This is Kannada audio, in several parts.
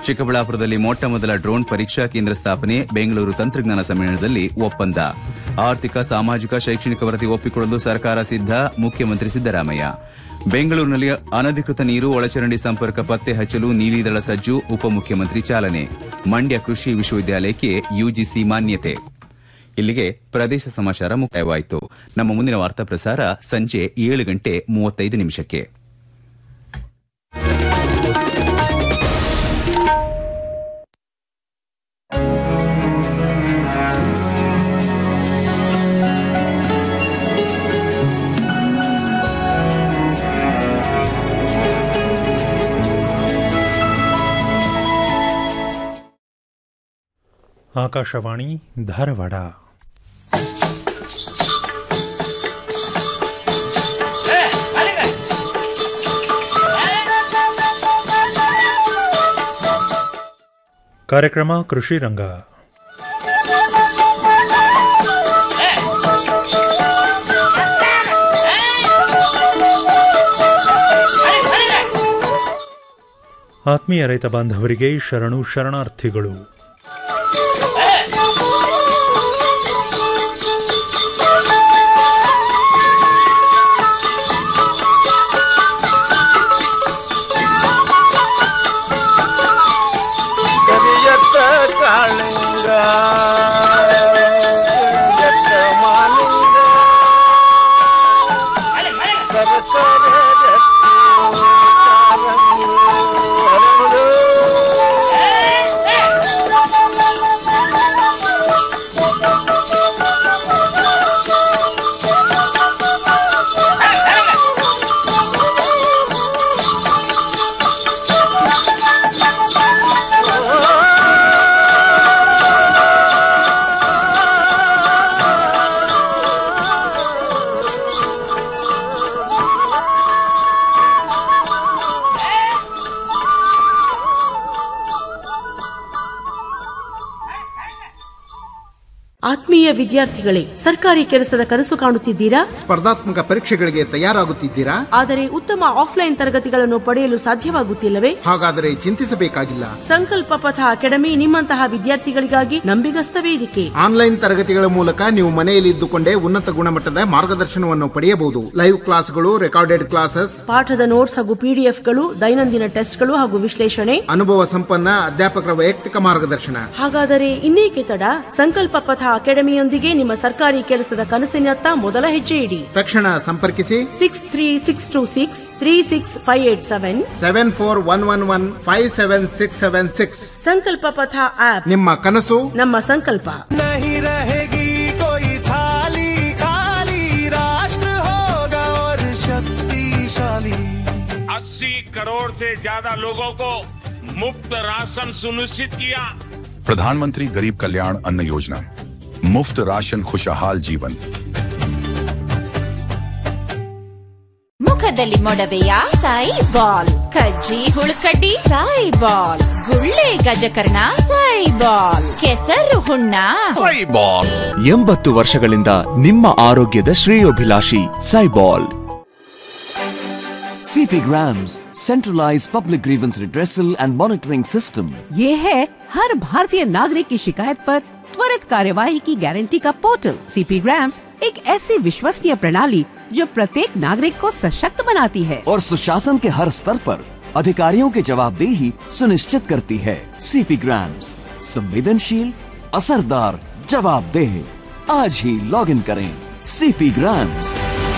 ಚಿಕ್ಕಬಳ್ಳಾಪುರದಲ್ಲಿ ಮೊಟ್ಟ ಮೊದಲ ಡ್ರೋನ್ ಪರೀಕ್ಷಾ ಕೇಂದ್ರ ಸ್ಥಾಪನೆ ಬೆಂಗಳೂರು ತಂತ್ರಜ್ಞಾನ ಸಮ್ಮೇಳನದಲ್ಲಿ ಒಪ್ಪಂದ ಆರ್ಥಿಕ ಸಾಮಾಜಿಕ ಶೈಕ್ಷಣಿಕ ವರದಿ ಒಪ್ಪಿಕೊಳ್ಳಲು ಸರ್ಕಾರ ಸಿದ್ಧ ಮುಖ್ಯಮಂತ್ರಿ ಸಿದ್ದರಾಮಯ್ಯ ಬೆಂಗಳೂರಿನಲ್ಲಿ ಅನಧಿಕೃತ ನೀರು ಒಳಚರಂಡಿ ಸಂಪರ್ಕ ಪತ್ತೆ ಹಚ್ಚಲು ನೀಲಿದಳ ಸಜ್ಜು ಉಪಮುಖ್ಯಮಂತ್ರಿ ಚಾಲನೆ ಮಂಡ್ಯ ಕೃಷಿ ವಿಶ್ವವಿದ್ಯಾಲಯಕ್ಕೆ ಯುಜಿಸಿ ಮಾನ್ಯತೆ ಇಲ್ಲಿಗೆ ಪ್ರದೇಶ ಸಮಾಚಾರ ಮುಕ್ತಾಯವಾಯಿತು ನಮ್ಮ ಮುಂದಿನ ವಾರ್ತಾ ಪ್ರಸಾರ ಸಂಜೆ ಏಳು ಗಂಟೆ ಮೂವತ್ತೈದು ನಿಮಿಷಕ್ಕೆ ಆಕಾಶವಾಣಿ ಧಾರವಾಡ ಕಾರ್ಯಕ್ರಮ ಕೃಷಿ ರಂಗ ಆತ್ಮೀಯ ರೈತ ಬಾಂಧವರಿಗೆ ಶರಣು ಶರಣಾರ್ಥಿಗಳು ಕರಿಯತ್ತ ಕಾಳಿಂಗ ಕರಿಯತ್ತ ಮಾಲಿಂಗ ಸರಸರ ರತ್ನ ಕಾರಂಗು ಹರಳು. ಆತ್ಮೀಯ ವಿದ್ಯಾರ್ಥಿಗಳೇ ಸರ್ಕಾರಿ ಕೆಲಸದ ಕನಸು ಕಾಣುತ್ತಿದ್ದೀರಾ ಸ್ಪರ್ಧಾತ್ಮಕ ಪರೀಕ್ಷೆಗಳಿಗೆ ತಯಾರಾಗುತ್ತಿದ್ದೀರಾ ಆದರೆ ಉತ್ತಮ ಆಫ್ಲೈನ್ ತರಗತಿಗಳನ್ನು ಪಡೆಯಲು ಸಾಧ್ಯವಾಗುತ್ತಿಲ್ಲವೇ ಹಾಗಾದರೆ ಚಿಂತಿಸಬೇಕಾಗಿಲ್ಲ ಸಂಕಲ್ಪ ಪಥ ಅಕಾಡೆಮಿ ನಿಮ್ಮಂತಹ ವಿದ್ಯಾರ್ಥಿಗಳಿಗಾಗಿ ನಂಬಿಗಸ್ತ ವೇದಿಕೆ ಆನ್ಲೈನ್ ತರಗತಿಗಳ ಮೂಲಕ ನೀವು ಮನೆಯಲ್ಲಿ ಇದ್ದುಕೊಂಡೇ ಉನ್ನತ ಗುಣಮಟ್ಟದ ಮಾರ್ಗದರ್ಶನವನ್ನು ಪಡೆಯಬಹುದು ಲೈವ್ ಕ್ಲಾಸ್ಗಳು ರೆಕಾರ್ಡೆಡ್ ಕ್ಲಾಸಸ್ ಪಾಠದ ನೋಟ್ಸ್ ಹಾಗೂ ಪಿಡಿಎಫ್ಗಳು ದೈನಂದಿನ ಟೆಸ್ಟ್ಗಳು ಹಾಗೂ ವಿಶ್ಲೇಷಣೆ ಅನುಭವ ಸಂಪನ್ನ ಅಧ್ಯಾಪಕರ ವೈಯಕ್ತಿಕ ಮಾರ್ಗದರ್ಶನ ಹಾಗಾದರೆ ಇನ್ನೇಕೆ ತಡ ಸಂಕಲ್ಪ ಪಥ ಅಕಾಡೆಮಿಯೊಂದಿಗೆ ನಿಮ್ಮ ಸರ್ಕಾರಿ ಕೆಲಸದ ಕನಸಿನತ್ತ ಮೊದಲ ಹೆಜ್ಜೆ ಇಡಿ ತಕ್ಷಣ ಸಂಪರ್ಕಿಸಿ six three six two six three six five eight seven seven four one one one five seven six seven six Sankalpa Patha app ನಿಮ್ಮ ಕನಸು ನಮ್ಮ ಸಂಕಲ್ಪ नहीं रहेगी कोई थाली खाली राष्ट्र होगा और शक्तिशाली अस्सी करोड़ से ज्यादा लोगों को मुफ्त राशन सुनिश्चित किया प्रधानमंत्री गरीब कल्याण अन्न योजना मुफ्त राशन खुशहाल जीवन ಮುಖದಲ್ಲಿ ಮೊಡವೆಯ ಸಾಯಿ ಬಾಲ್ ಕಜ್ಜಿ ಹುಳುಕಡ್ಡಿ ಸಾಯಿ ಬಾಲ್ ಗುಳ್ಳೆ ಗಜಕರ್ಣ ಸಾಯಿ ಬಾಲ್ ಕೆಸರು ಹುಣ್ಣ ಎಂಬತ್ತು ವರ್ಷಗಳಿಂದ ನಿಮ್ಮ ಆರೋಗ್ಯದ ಶ್ರೇಯೋಭಿಲಾಷಿ ಸೈಬಾಲ್ CP Grams, centralized public grievance redressal and monitoring system. ये है हर भारतीय नागरिक की शिकायत पर त्वरित कार्यवाही की गारंटी का पोर्टल सीपी ग्राम्स एक ऐसी विश्वसनीय प्रणाली जो प्रत्येक नागरिक को सशक्त बनाती है और सुशासन के हर स्तर पर अधिकारियों की जवाबदेही सुनिश्चित करती है CP Grams, संवेदनशील असरदार जवाबदेह आज ही लॉग इन करें CP Grams.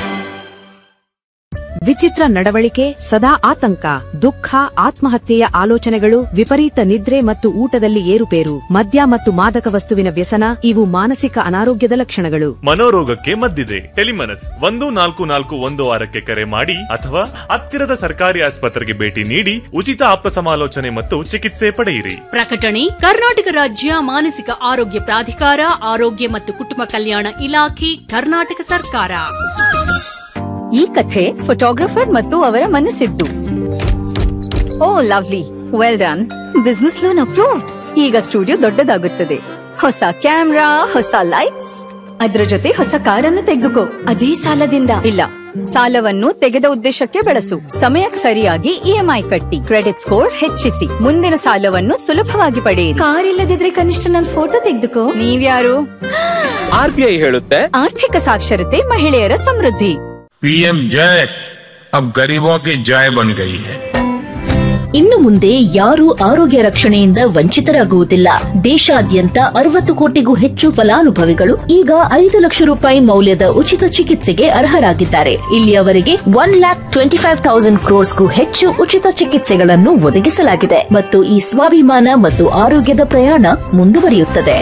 ವಿಚಿತ್ರ ನಡವಳಿಕೆ ಸದಾ ಆತಂಕ ದುಃಖ ಆತ್ಮಹತ್ಯೆಯ ಆಲೋಚನೆಗಳು ವಿಪರೀತ ನಿದ್ರೆ ಮತ್ತು ಊಟದಲ್ಲಿ ಏರುಪೇರು ಮದ್ಯ ಮತ್ತು ಮಾದಕ ವಸ್ತುವಿನ ವ್ಯಸನ ಇವು ಮಾನಸಿಕ ಅನಾರೋಗ್ಯದ ಲಕ್ಷಣಗಳು ಮನೋರೋಗಕ್ಕೆ ಮದ್ದಿದೆ ಟೆಲಿಮನಸ್ ಒಂದು ನಾಲ್ಕು ನಾಲ್ಕು ಒಂದು ಆರಕ್ಕೆ ಕರೆ ಮಾಡಿ ಅಥವಾ ಹತ್ತಿರದ ಸರ್ಕಾರಿ ಆಸ್ಪತ್ರೆಗೆ ಭೇಟಿ ನೀಡಿ ಉಚಿತ ಆಪ್ತ ಸಮಾಲೋಚನೆ ಮತ್ತು ಚಿಕಿತ್ಸೆ ಪಡೆಯಿರಿ ಪ್ರಕಟಣೆ ಕರ್ನಾಟಕ ರಾಜ್ಯ ಮಾನಸಿಕ ಆರೋಗ್ಯ ಪ್ರಾಧಿಕಾರ ಆರೋಗ್ಯ ಮತ್ತು ಕುಟುಂಬ ಕಲ್ಯಾಣ ಇಲಾಖೆ ಕರ್ನಾಟಕ ಸರ್ಕಾರ ಈ ಕಥೆ ಫೋಟೋಗ್ರಫರ್ ಮತ್ತು ಅವರ ಮನಸ್ಸಿದ್ದು oh lovely well done business loan approved ಈಗ ಸ್ಟುಡಿಯೋ ದೊಡ್ಡದಾಗುತ್ತದೆ ಹೊಸ ಕ್ಯಾಮ್ರಾ ಹೊಸ ಲೈಟ್ಸ್ ಅದ್ರ ಜೊತೆ ಹೊಸ ಕಾರನ್ನು ತೆಗೆದುಕೋ ಅದೇ ಸಾಲದಿಂದ ಇಲ್ಲ ಸಾಲವನ್ನು ತೆಗೆದ ಉದ್ದೇಶಕ್ಕೆ ಬಳಸು ಸಮಯಕ್ಕೆ ಸರಿಯಾಗಿ ಇಎಂಐ ಕಟ್ಟಿ ಕ್ರೆಡಿಟ್ ಸ್ಕೋರ್ ಹೆಚ್ಚಿಸಿ ಮುಂದಿನ ಸಾಲವನ್ನು ಸುಲಭವಾಗಿ ಪಡೆಯಿರಿ ಕಾರ್ ಇಲ್ಲದಿದ್ರೆ ಕನಿಷ್ಠ ನನ್ನ ಫೋಟೋ ತೆಗೆದುಕೋ ನೀವ್ಯಾರು ಆರ್ಬಿಐ ಹೇಳುತ್ತೆ ಆರ್ಥಿಕ ಸಾಕ್ಷರತೆ ಮಹಿಳೆಯರ ಸಮೃದ್ಧಿ पीएम जय अब गरीबों की जय बन गई है ಇನ್ನು ಮುಂದೆ ಯಾರೂ ಆರೋಗ್ಯ ರಕ್ಷಣೆಯಿಂದ ವಂಚಿತರಾಗುವುದಿಲ್ಲ ದೇಶಾದ್ಯಂತ ಅರವತ್ತು ಕೋಟಿಗೂ ಹೆಚ್ಚು ಫಲಾನುಭವಿಗಳು ಈಗ ಐದು ಲಕ್ಷ ರೂಪಾಯಿ ಮೌಲ್ಯದ ಉಚಿತ ಚಿಕಿತ್ಸೆಗೆ ಅರ್ಹರಾಗಿದ್ದಾರೆ ಇಲ್ಲಿಯವರೆಗೆ one lakh twenty five thousand ಕ್ರೋರ್ಸ್ಗೂ ಹೆಚ್ಚು ಉಚಿತ ಚಿಕಿತ್ಸೆಗಳನ್ನು ಒದಗಿಸಲಾಗಿದೆ ಮತ್ತು ಈ ಸ್ವಾಭಿಮಾನ ಮತ್ತು ಆರೋಗ್ಯದ ಪ್ರಯಾಣ ಮುಂದುವರಿಯುತ್ತದೆ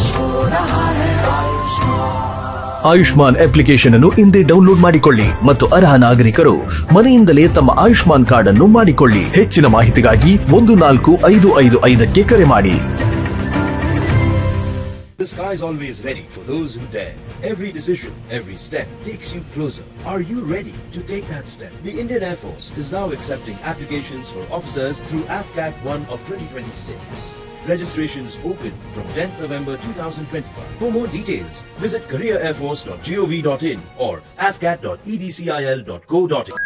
ಆಯುಷ್ಮಾನ್ ಅಪ್ಲಿಕೇಶನ್ ಅನ್ನು ಹಿಂದೆ ಡೌನ್ಲೋಡ್ ಮಾಡಿಕೊಳ್ಳಿ ಮತ್ತು ಅರ್ಹ ನಾಗರಿಕರು ಮನೆಯಿಂದಲೇ ತಮ್ಮ ಆಯುಷ್ಮಾನ್ ಕಾರ್ಡ್ ಅನ್ನು ಮಾಡಿಕೊಳ್ಳಿ ಹೆಚ್ಚಿನ ಮಾಹಿತಿಗಾಗಿ ಒಂದು ನಾಲ್ಕು ಐದು ಐದು ಐದಕ್ಕೆ ಕರೆ ಮಾಡಿ The sky is always ready for those who dare. Every decision, every step takes you closer. Are you ready to take that step? The Indian Air Force is now accepting applications for officers through AFCAT 1 of 2026. Registrations open from 10th November 2025. For more details, visit careerairforce.gov.in or afcat.edcil.co.in.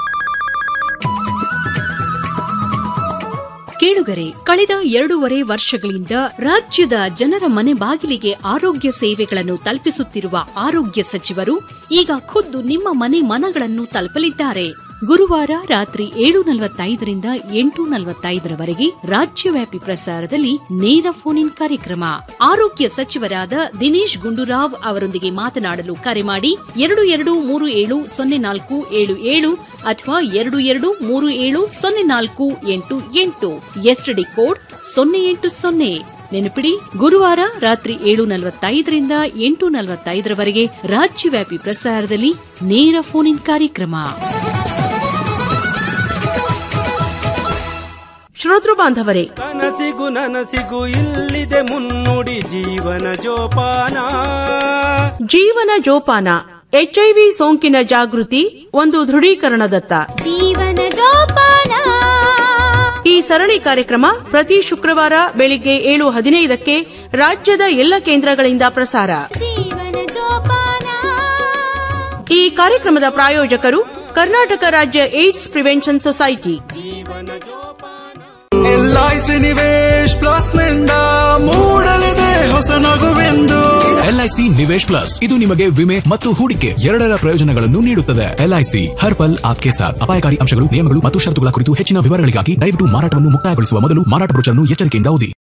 ಕೇಳುಗರೆ ಕಳೆದ ಎರಡೂವರೆ ವರ್ಷಗಳಿಂದ ರಾಜ್ಯದ ಜನರ ಮನೆ ಬಾಗಿಲಿಗೆ ಆರೋಗ್ಯ ಸೇವೆಗಳನ್ನು ತಲುಪಿಸುತ್ತಿರುವ ಆರೋಗ್ಯ ಸಚಿವರು ಈಗ ಖುದ್ದು ನಿಮ್ಮ ಮನೆ ಮನಗಳನ್ನು ತಲುಪಲಿದ್ದಾರೆ ಗುರುವಾರ ರಾತ್ರಿ ಏಳು ನಲವತ್ತೈದರಿಂದ ಎಂಟು ನಲವತ್ತೈದರವರೆಗೆ ರಾಜ್ಯವ್ಯಾಪಿ ಪ್ರಸಾರದಲ್ಲಿ ನೇರ ಫೋನ್ ಇನ್ ಕಾರ್ಯಕ್ರಮ ಆರೋಗ್ಯ ಸಚಿವರಾದ ದಿನೇಶ್ ಗುಂಡೂರಾವ್ ಅವರೊಂದಿಗೆ ಮಾತನಾಡಲು ಕರೆ ಮಾಡಿ ಎರಡು ಎರಡು ಮೂರು ಏಳು ಸೊನ್ನೆ ನಾಲ್ಕು ಏಳು ಏಳು ಅಥವಾ ಎರಡು ಎರಡು ಮೂರು ಏಳು ಸೊನ್ನೆ ನಾಲ್ಕು ಎಂಟು ಎಂಟು ಎಸ್ಟಿಡಿ ಕೋಡ್ ಸೊನ್ನೆ ಎಂಟು ಸೊನ್ನೆ ನೆನಪಿಡಿ ಗುರುವಾರ ರಾತ್ರಿ ಏಳು ನಲವತ್ತೈದರಿಂದ ಎಂಟು ನಲವತ್ತೈದರವರೆಗೆ ರಾಜ್ಯವ್ಯಾಪಿ ಪ್ರಸಾರದಲ್ಲಿ ನೇರ ಫೋನ್ ಇನ್ ಕಾರ್ಯಕ್ರಮ ಶ್ರೋತೃ ಬಾಂಧವರೇ ಕನಸಿಗೂ ನನಸಿಗೂ ಇಲ್ಲಿದೆ ಮುನ್ನುಡಿ ಜೀವನ ಜೋಪಾನ ಜೀವನ ಜೋಪಾನ ಎಚ್ಐವಿ ಸೋಂಕಿನ ಜಾಗೃತಿ ಒಂದು ದೃಢೀಕರಣದತ್ತ ಜೀವನ ಜೋಪಾನ ಈ ಸರಣಿ ಕಾರ್ಯಕ್ರಮ ಪ್ರತಿ ಶುಕ್ರವಾರ ಬೆಳಿಗ್ಗೆ ಏಳು ಹದಿನೈದಕ್ಕೆ ರಾಜ್ಯದ ಎಲ್ಲ ಕೇಂದ್ರಗಳಿಂದ ಪ್ರಸಾರ ಜೀವನ ಜೋಪಾನ ಈ ಕಾರ್ಯಕ್ರಮದ ಪ್ರಾಯೋಜಕರು ಕರ್ನಾಟಕ ರಾಜ್ಯ AIDS prevention society LIC Nivesh plus ನಿಂದ ಮೂಡಲಿದೆ ಹೊಸ ನಗುವೆಂದು ಎಲ್ಐಸಿ ನಿವೇಶ್ ಪ್ಲಸ್ ಇದು ನಿಮಗೆ ವಿಮೆ ಮತ್ತು ಹೂಡಿಕೆ ಎರಡರ ಪ್ರಯೋಜನಗಳನ್ನು ನೀಡುತ್ತದೆ ಎಲ್ಐಸಿ ಹರ್ ಪಲ್ ಆಪ್ಕೆ ಸಾಥ್ ಅಪಾಯಕಾರಿ ಅಂಶಗಳು ನಿಯಮಗಳು ಮತ್ತು ಷರತ್ತುಗಳ ಕುರಿತು ಹೆಚ್ಚಿನ ವಿವರಗಳಿಗಾಗಿ ದಯವಿಟ್ಟು ಮಾರಾಟವನ್ನು ಮುಕ್ತಾಯಗೊಳಿಸುವ ಮೊದಲು ಮಾರಾಟ ಬ್ರೋಚರ್ನ್ನು ಎಚ್ಚರಿಕೆಯಿಂದ ಓದಿ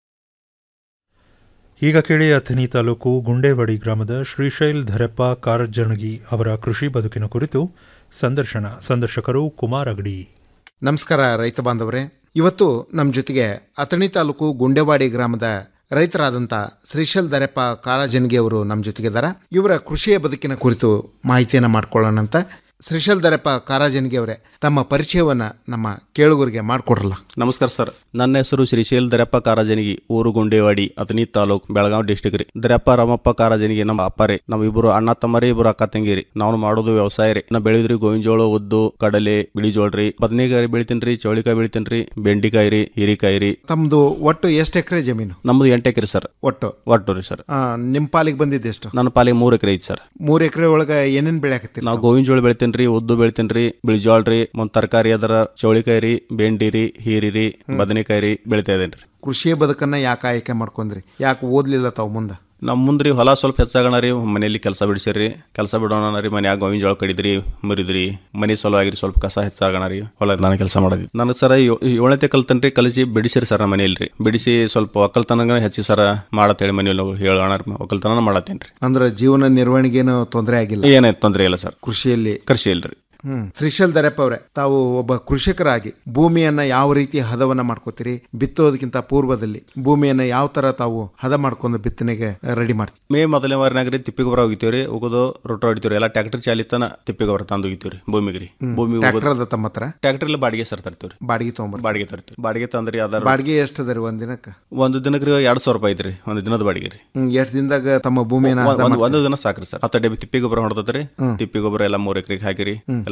ಈಗ ಕೇಳಿ ಅಥಣಿ ತಾಲೂಕು ಗುಂಡೇವಾಡಿ ಗ್ರಾಮದ ಶ್ರೀಶೈಲ್ ಧರಪ್ಪ ಕಾರಜಣಗಿ ಅವರ ಕೃಷಿ ಬದುಕಿನ ಕುರಿತು ಸಂದರ್ಶನ ಸಂದರ್ಶಕರು ಕುಮಾರ್ ಅಗಡಿ ನಮಸ್ಕಾರ ರೈತ ಬಾಂಧವರೇ ಇವತ್ತು ನಮ್ಮ ಜೊತೆಗೆ ಅಥಣಿ ತಾಲೂಕು ಗುಂಡೆವಾಡಿ ಗ್ರಾಮದ ರೈತರಾದಂಥ ಶ್ರೀಶೈಲ್ ದರೆಪ್ಪ ಕಾರಾಜನ್ಗಿ ಅವರು ನಮ್ಮ ಜೊತೆಗಿದ್ದಾರೆ ಇವರ ಕೃಷಿಯ ಬದುಕಿನ ಕುರಿತು ಮಾಹಿತಿಯನ್ನು ಮಾಡ್ಕೊಳ್ಳೋಣ ಅಂತ ಶ್ರೀಶೈಲ್ ದರೆಪ್ಪ ಕಾರಾಜನ್ಗಿ ಅವರೇ ತಮ್ಮ ಪರಿಚಯವನ್ನ ನಮ್ಮ ಕೇಳುಗರಿಗೆ ಮಾಡಿಕೊಡ್ರಲ್ಲ ನಮಸ್ಕಾರ ಸರ್ ನನ್ನ ಹೆಸರು ಶ್ರೀಶೈಲ್ ದರ್ಯಪ್ಪ ಕಾರಾಜನಿಗಿ ಊರು ಗುಂಡೇವಾಡಿ ಅತನಿ ತಾಲೂಕ್ ಬೆಳಗಾವಿ ಡಿಸ್ಟಿಕ್ ರೀ ದರ್ಯಪ್ಪ ರಾಮಪ್ಪ ಕಾರಾಜನಿಗಿ ನಮ್ಮ ಅಪ್ಪರೇ ನಮ್ಮ ಇಬ್ಬರು ಅಣ್ಣ ತಮ್ಮರಿ ಇಬ್ಬರು ಅಕ್ಕ ತಂಗಿರಿ ನಾವು ಮಾಡೋದು ವ್ಯವಸಾಯ ರೀ ನಾ ಬೆಳೆದ್ರಿ ಗೋವಿನ ಜೋಳ ಉದ್ದು ಕಡಲೆ ಬಿಳಿ ಜೋಳ ರೀ ಬದನೆಕಾಯಿ ಬೆಳಿತೀನಿ ಚೌಳಿಕಾಯಿ ಬೆಳಿತೀನಿ ರೀ ಬೆಂಡಿಕಾಯಿ ರೀ ಹೀರಿಕಾಯಿ ರೀ ತಮ್ಮದು ಒಟ್ಟು ಎಷ್ಟು ಎಕರೆ ಜಮೀನು ನಮ್ದು ಎಂಟು ಎಕರೆ ಸರ್ ಒಟ್ಟು ಒಟ್ಟು ರೀ ಸರ್ ಆ, ನಿಮ್ಮ ಪಾಲಿಗೆ ಬಂದಿದ್ದು ಎಷ್ಟು ನನ್ನ ಪಾಲಿಗೆ ಮೂರು ಎಕರೆ ಐತಿ ಸರ್ ಮೂರು ಎಕರೆ ಒಳಗೆ ಏನೇನು ಬೆಳೆಯಾಕತ್ತೀರಿ ನಾವು ಗೋವಿನ ಜೋಳ ಬೆಳಿತೀನಿ ರೀ ಉದ್ದು ಬೆಳಿತೀನಿ ರೀ ಬಿಳಿ ಜೋಳ ರೀ ಒಂದು ತರಕಾರಿ ಅದರ ಚೌಳಿಕಾಯಿ ರೀ ಬೆಂಡಿ ರೀ ಹೀರಿ ರೀ ಬದನೆಕಾಯಿ ರೀ ಬೆಳಿತಾ ಇದೇನೆ ರೀ ಕೃಷಿಯ ಬದುಕನ್ನ ಯಾಕೆ ಆಯ್ಕೆ ಮಾಡ್ಕೊಂಡ್ರಿ ಯಾಕೆ ಓದ್ಲಿಲ್ಲ ತಾವು ಮುಂದೆ ನಮ್ಮ ಮುಂದ್ರಿ ಹೊಲ ಸ್ವಲ್ಪ ಹೆಚ್ಚಾಗಣ ರೀ ಮನೆಯಲ್ಲಿ ಕೆಲಸ ಬಿಡಿಸಿರಿ ಕೆಲಸ ಬಿಡೋಣ ರೀ ಮನ್ಯಾಗ ಗೋವಿನ ಜೋಳ ಕಡಿದ್ರಿ ಮುರಿದ್ರಿ ಮನೆ ಸಲುವಾಗಿ ರೀ ಸ್ವಲ್ಪ ಕಸ ಹೆಚ್ಚಾಗಣ ರೀ ಹೊಲ ನಾನು ಕೆಲಸ ಮಾಡೋದು ನನಗೆ ಸರ ಏಳನೇ ಕಲ್ತನ್ ರೀ ಕಲಿಸಿ ಬಿಡಿಸಿರಿ ಸರ್ ಮನೆಯಲ್ಲಿ ರೀ ಬಿಡಿಸಿ ಸ್ವಲ್ಪ ಒಕ್ಕಲ್ತನ ಹೆಚ್ಚಿ ಸರ ಮಾಡತ್ತೇಳಿ ಮನೆಯಲ್ಲಿ ಹೇಳೋಣ ರೀ ಒಕ್ಕಲ್ತನ ಮಾಡತ್ತೇನೆ ರೀ ಅಂದ್ರೆ ಜೀವನ ನಿರ್ವಹಣೆಗೇನು ತೊಂದರೆ ಆಗಿಲ್ಲ ಏನಾಯ್ತು ತೊಂದರೆ ಇಲ್ಲ ಸರ್ ಕೃಷಿಯಲ್ಲಿ ಕೃಷಿ ಇಲ್ರಿ ಹ್ಮ್ ಶ್ರೀಶೈಲ್ ದರೆಪ್ಪ ಅವರೇ ತಾವು ಒಬ್ಬ ಕೃಷಿಕರಾಗಿ ಭೂಮಿಯನ್ನ ಯಾವ ರೀತಿ ಹದವನ್ನ ಮಾಡ್ಕೋತೀರಿ ಬಿತ್ತೋದಕ್ಕಿಂತ ಪೂರ್ವದಲ್ಲಿ ಭೂಮಿಯನ್ನ ಯಾವ ತರ ತಾವು ಹದ ಮಾಡ್ಕೊಂಡು ಬಿತ್ತನೆಗೆ ರೆಡಿ ಮಾಡ್ತೀರಿ ಮೇ ಮೊದಲನೇ ವಾರನಾಗ ರೀ ತಿಪ್ಪಿ ಗೊಬ್ಬರ ಹೋಗಿತೀವಿ ರೀ ಉಗೋದು ರೊಟ್ಟ ಹೊಡಿತೀವಿ ಎಲ್ಲ ಟ್ಯಾಕ್ಟರ್ ಚಾಲಿತನ ತಿಪ್ಪಿ ಗೊಬ್ಬರ ತಂದು ಹೋಗಿತೀವಿ ರೀ ಭೂಮಿಗೆ ರೀ ಭೂಮಿ ಟ್ರ್ಯಾಕ್ಟರ್ ಅದ ತಮ್ಮ ಹತ್ರ ಟ್ಯಾಕ್ಟರ್ ಇಲ್ಲ ಬಾಡಿಗೆ ಸರ್ ತರ್ತೀವಿ ರೀ ಬಾಡಿಗೆ ತಗೊಂಬರ್ ಬಾಡಿಗೆ ತರ್ತೀವಿ ಬಾಡಿಗೆ ತಂದ್ರಿ ಅದರ ಬಾಡಿಗೆ ಎಷ್ಟು ಅದ ರೀ ಒಂದ್ ದಿನಕ್ಕೆ ಒಂದು ದಿನಕ್ಕೆ ರೀ ಎರಡು ಸಾವಿರ ರೂಪಾಯಿ ಐತ್ರಿ ಒಂದು ದಿನದ ಬಾಡಿಗೆ ರೀ ಹ್ಮ್ ಎಷ್ಟು ದಿನದಾಗ ತಮ್ಮ ಭೂಮಿಯನ್ನ ಹದ ಒಂದ್- ಮಾಡ್ತೀರಿ? ಒಂದು ದಿನ ಸಾಕ್ರಿ ಸರ್ ಹತ್ತು ಡಬ್ಬಿ ತಿಪ್ಪಿ ಗೊಬ್ಬರ ಹೊಡೆದ್ರಿ ಹ್ಮ್. ತಿಪ್ಪಿ ಗೊಬ್ಬರ ಎಲ್ಲ ಮೂರ್ ಎಕರೆಗೆ ಹಾಕಿರಿ ಎಲ್ಲ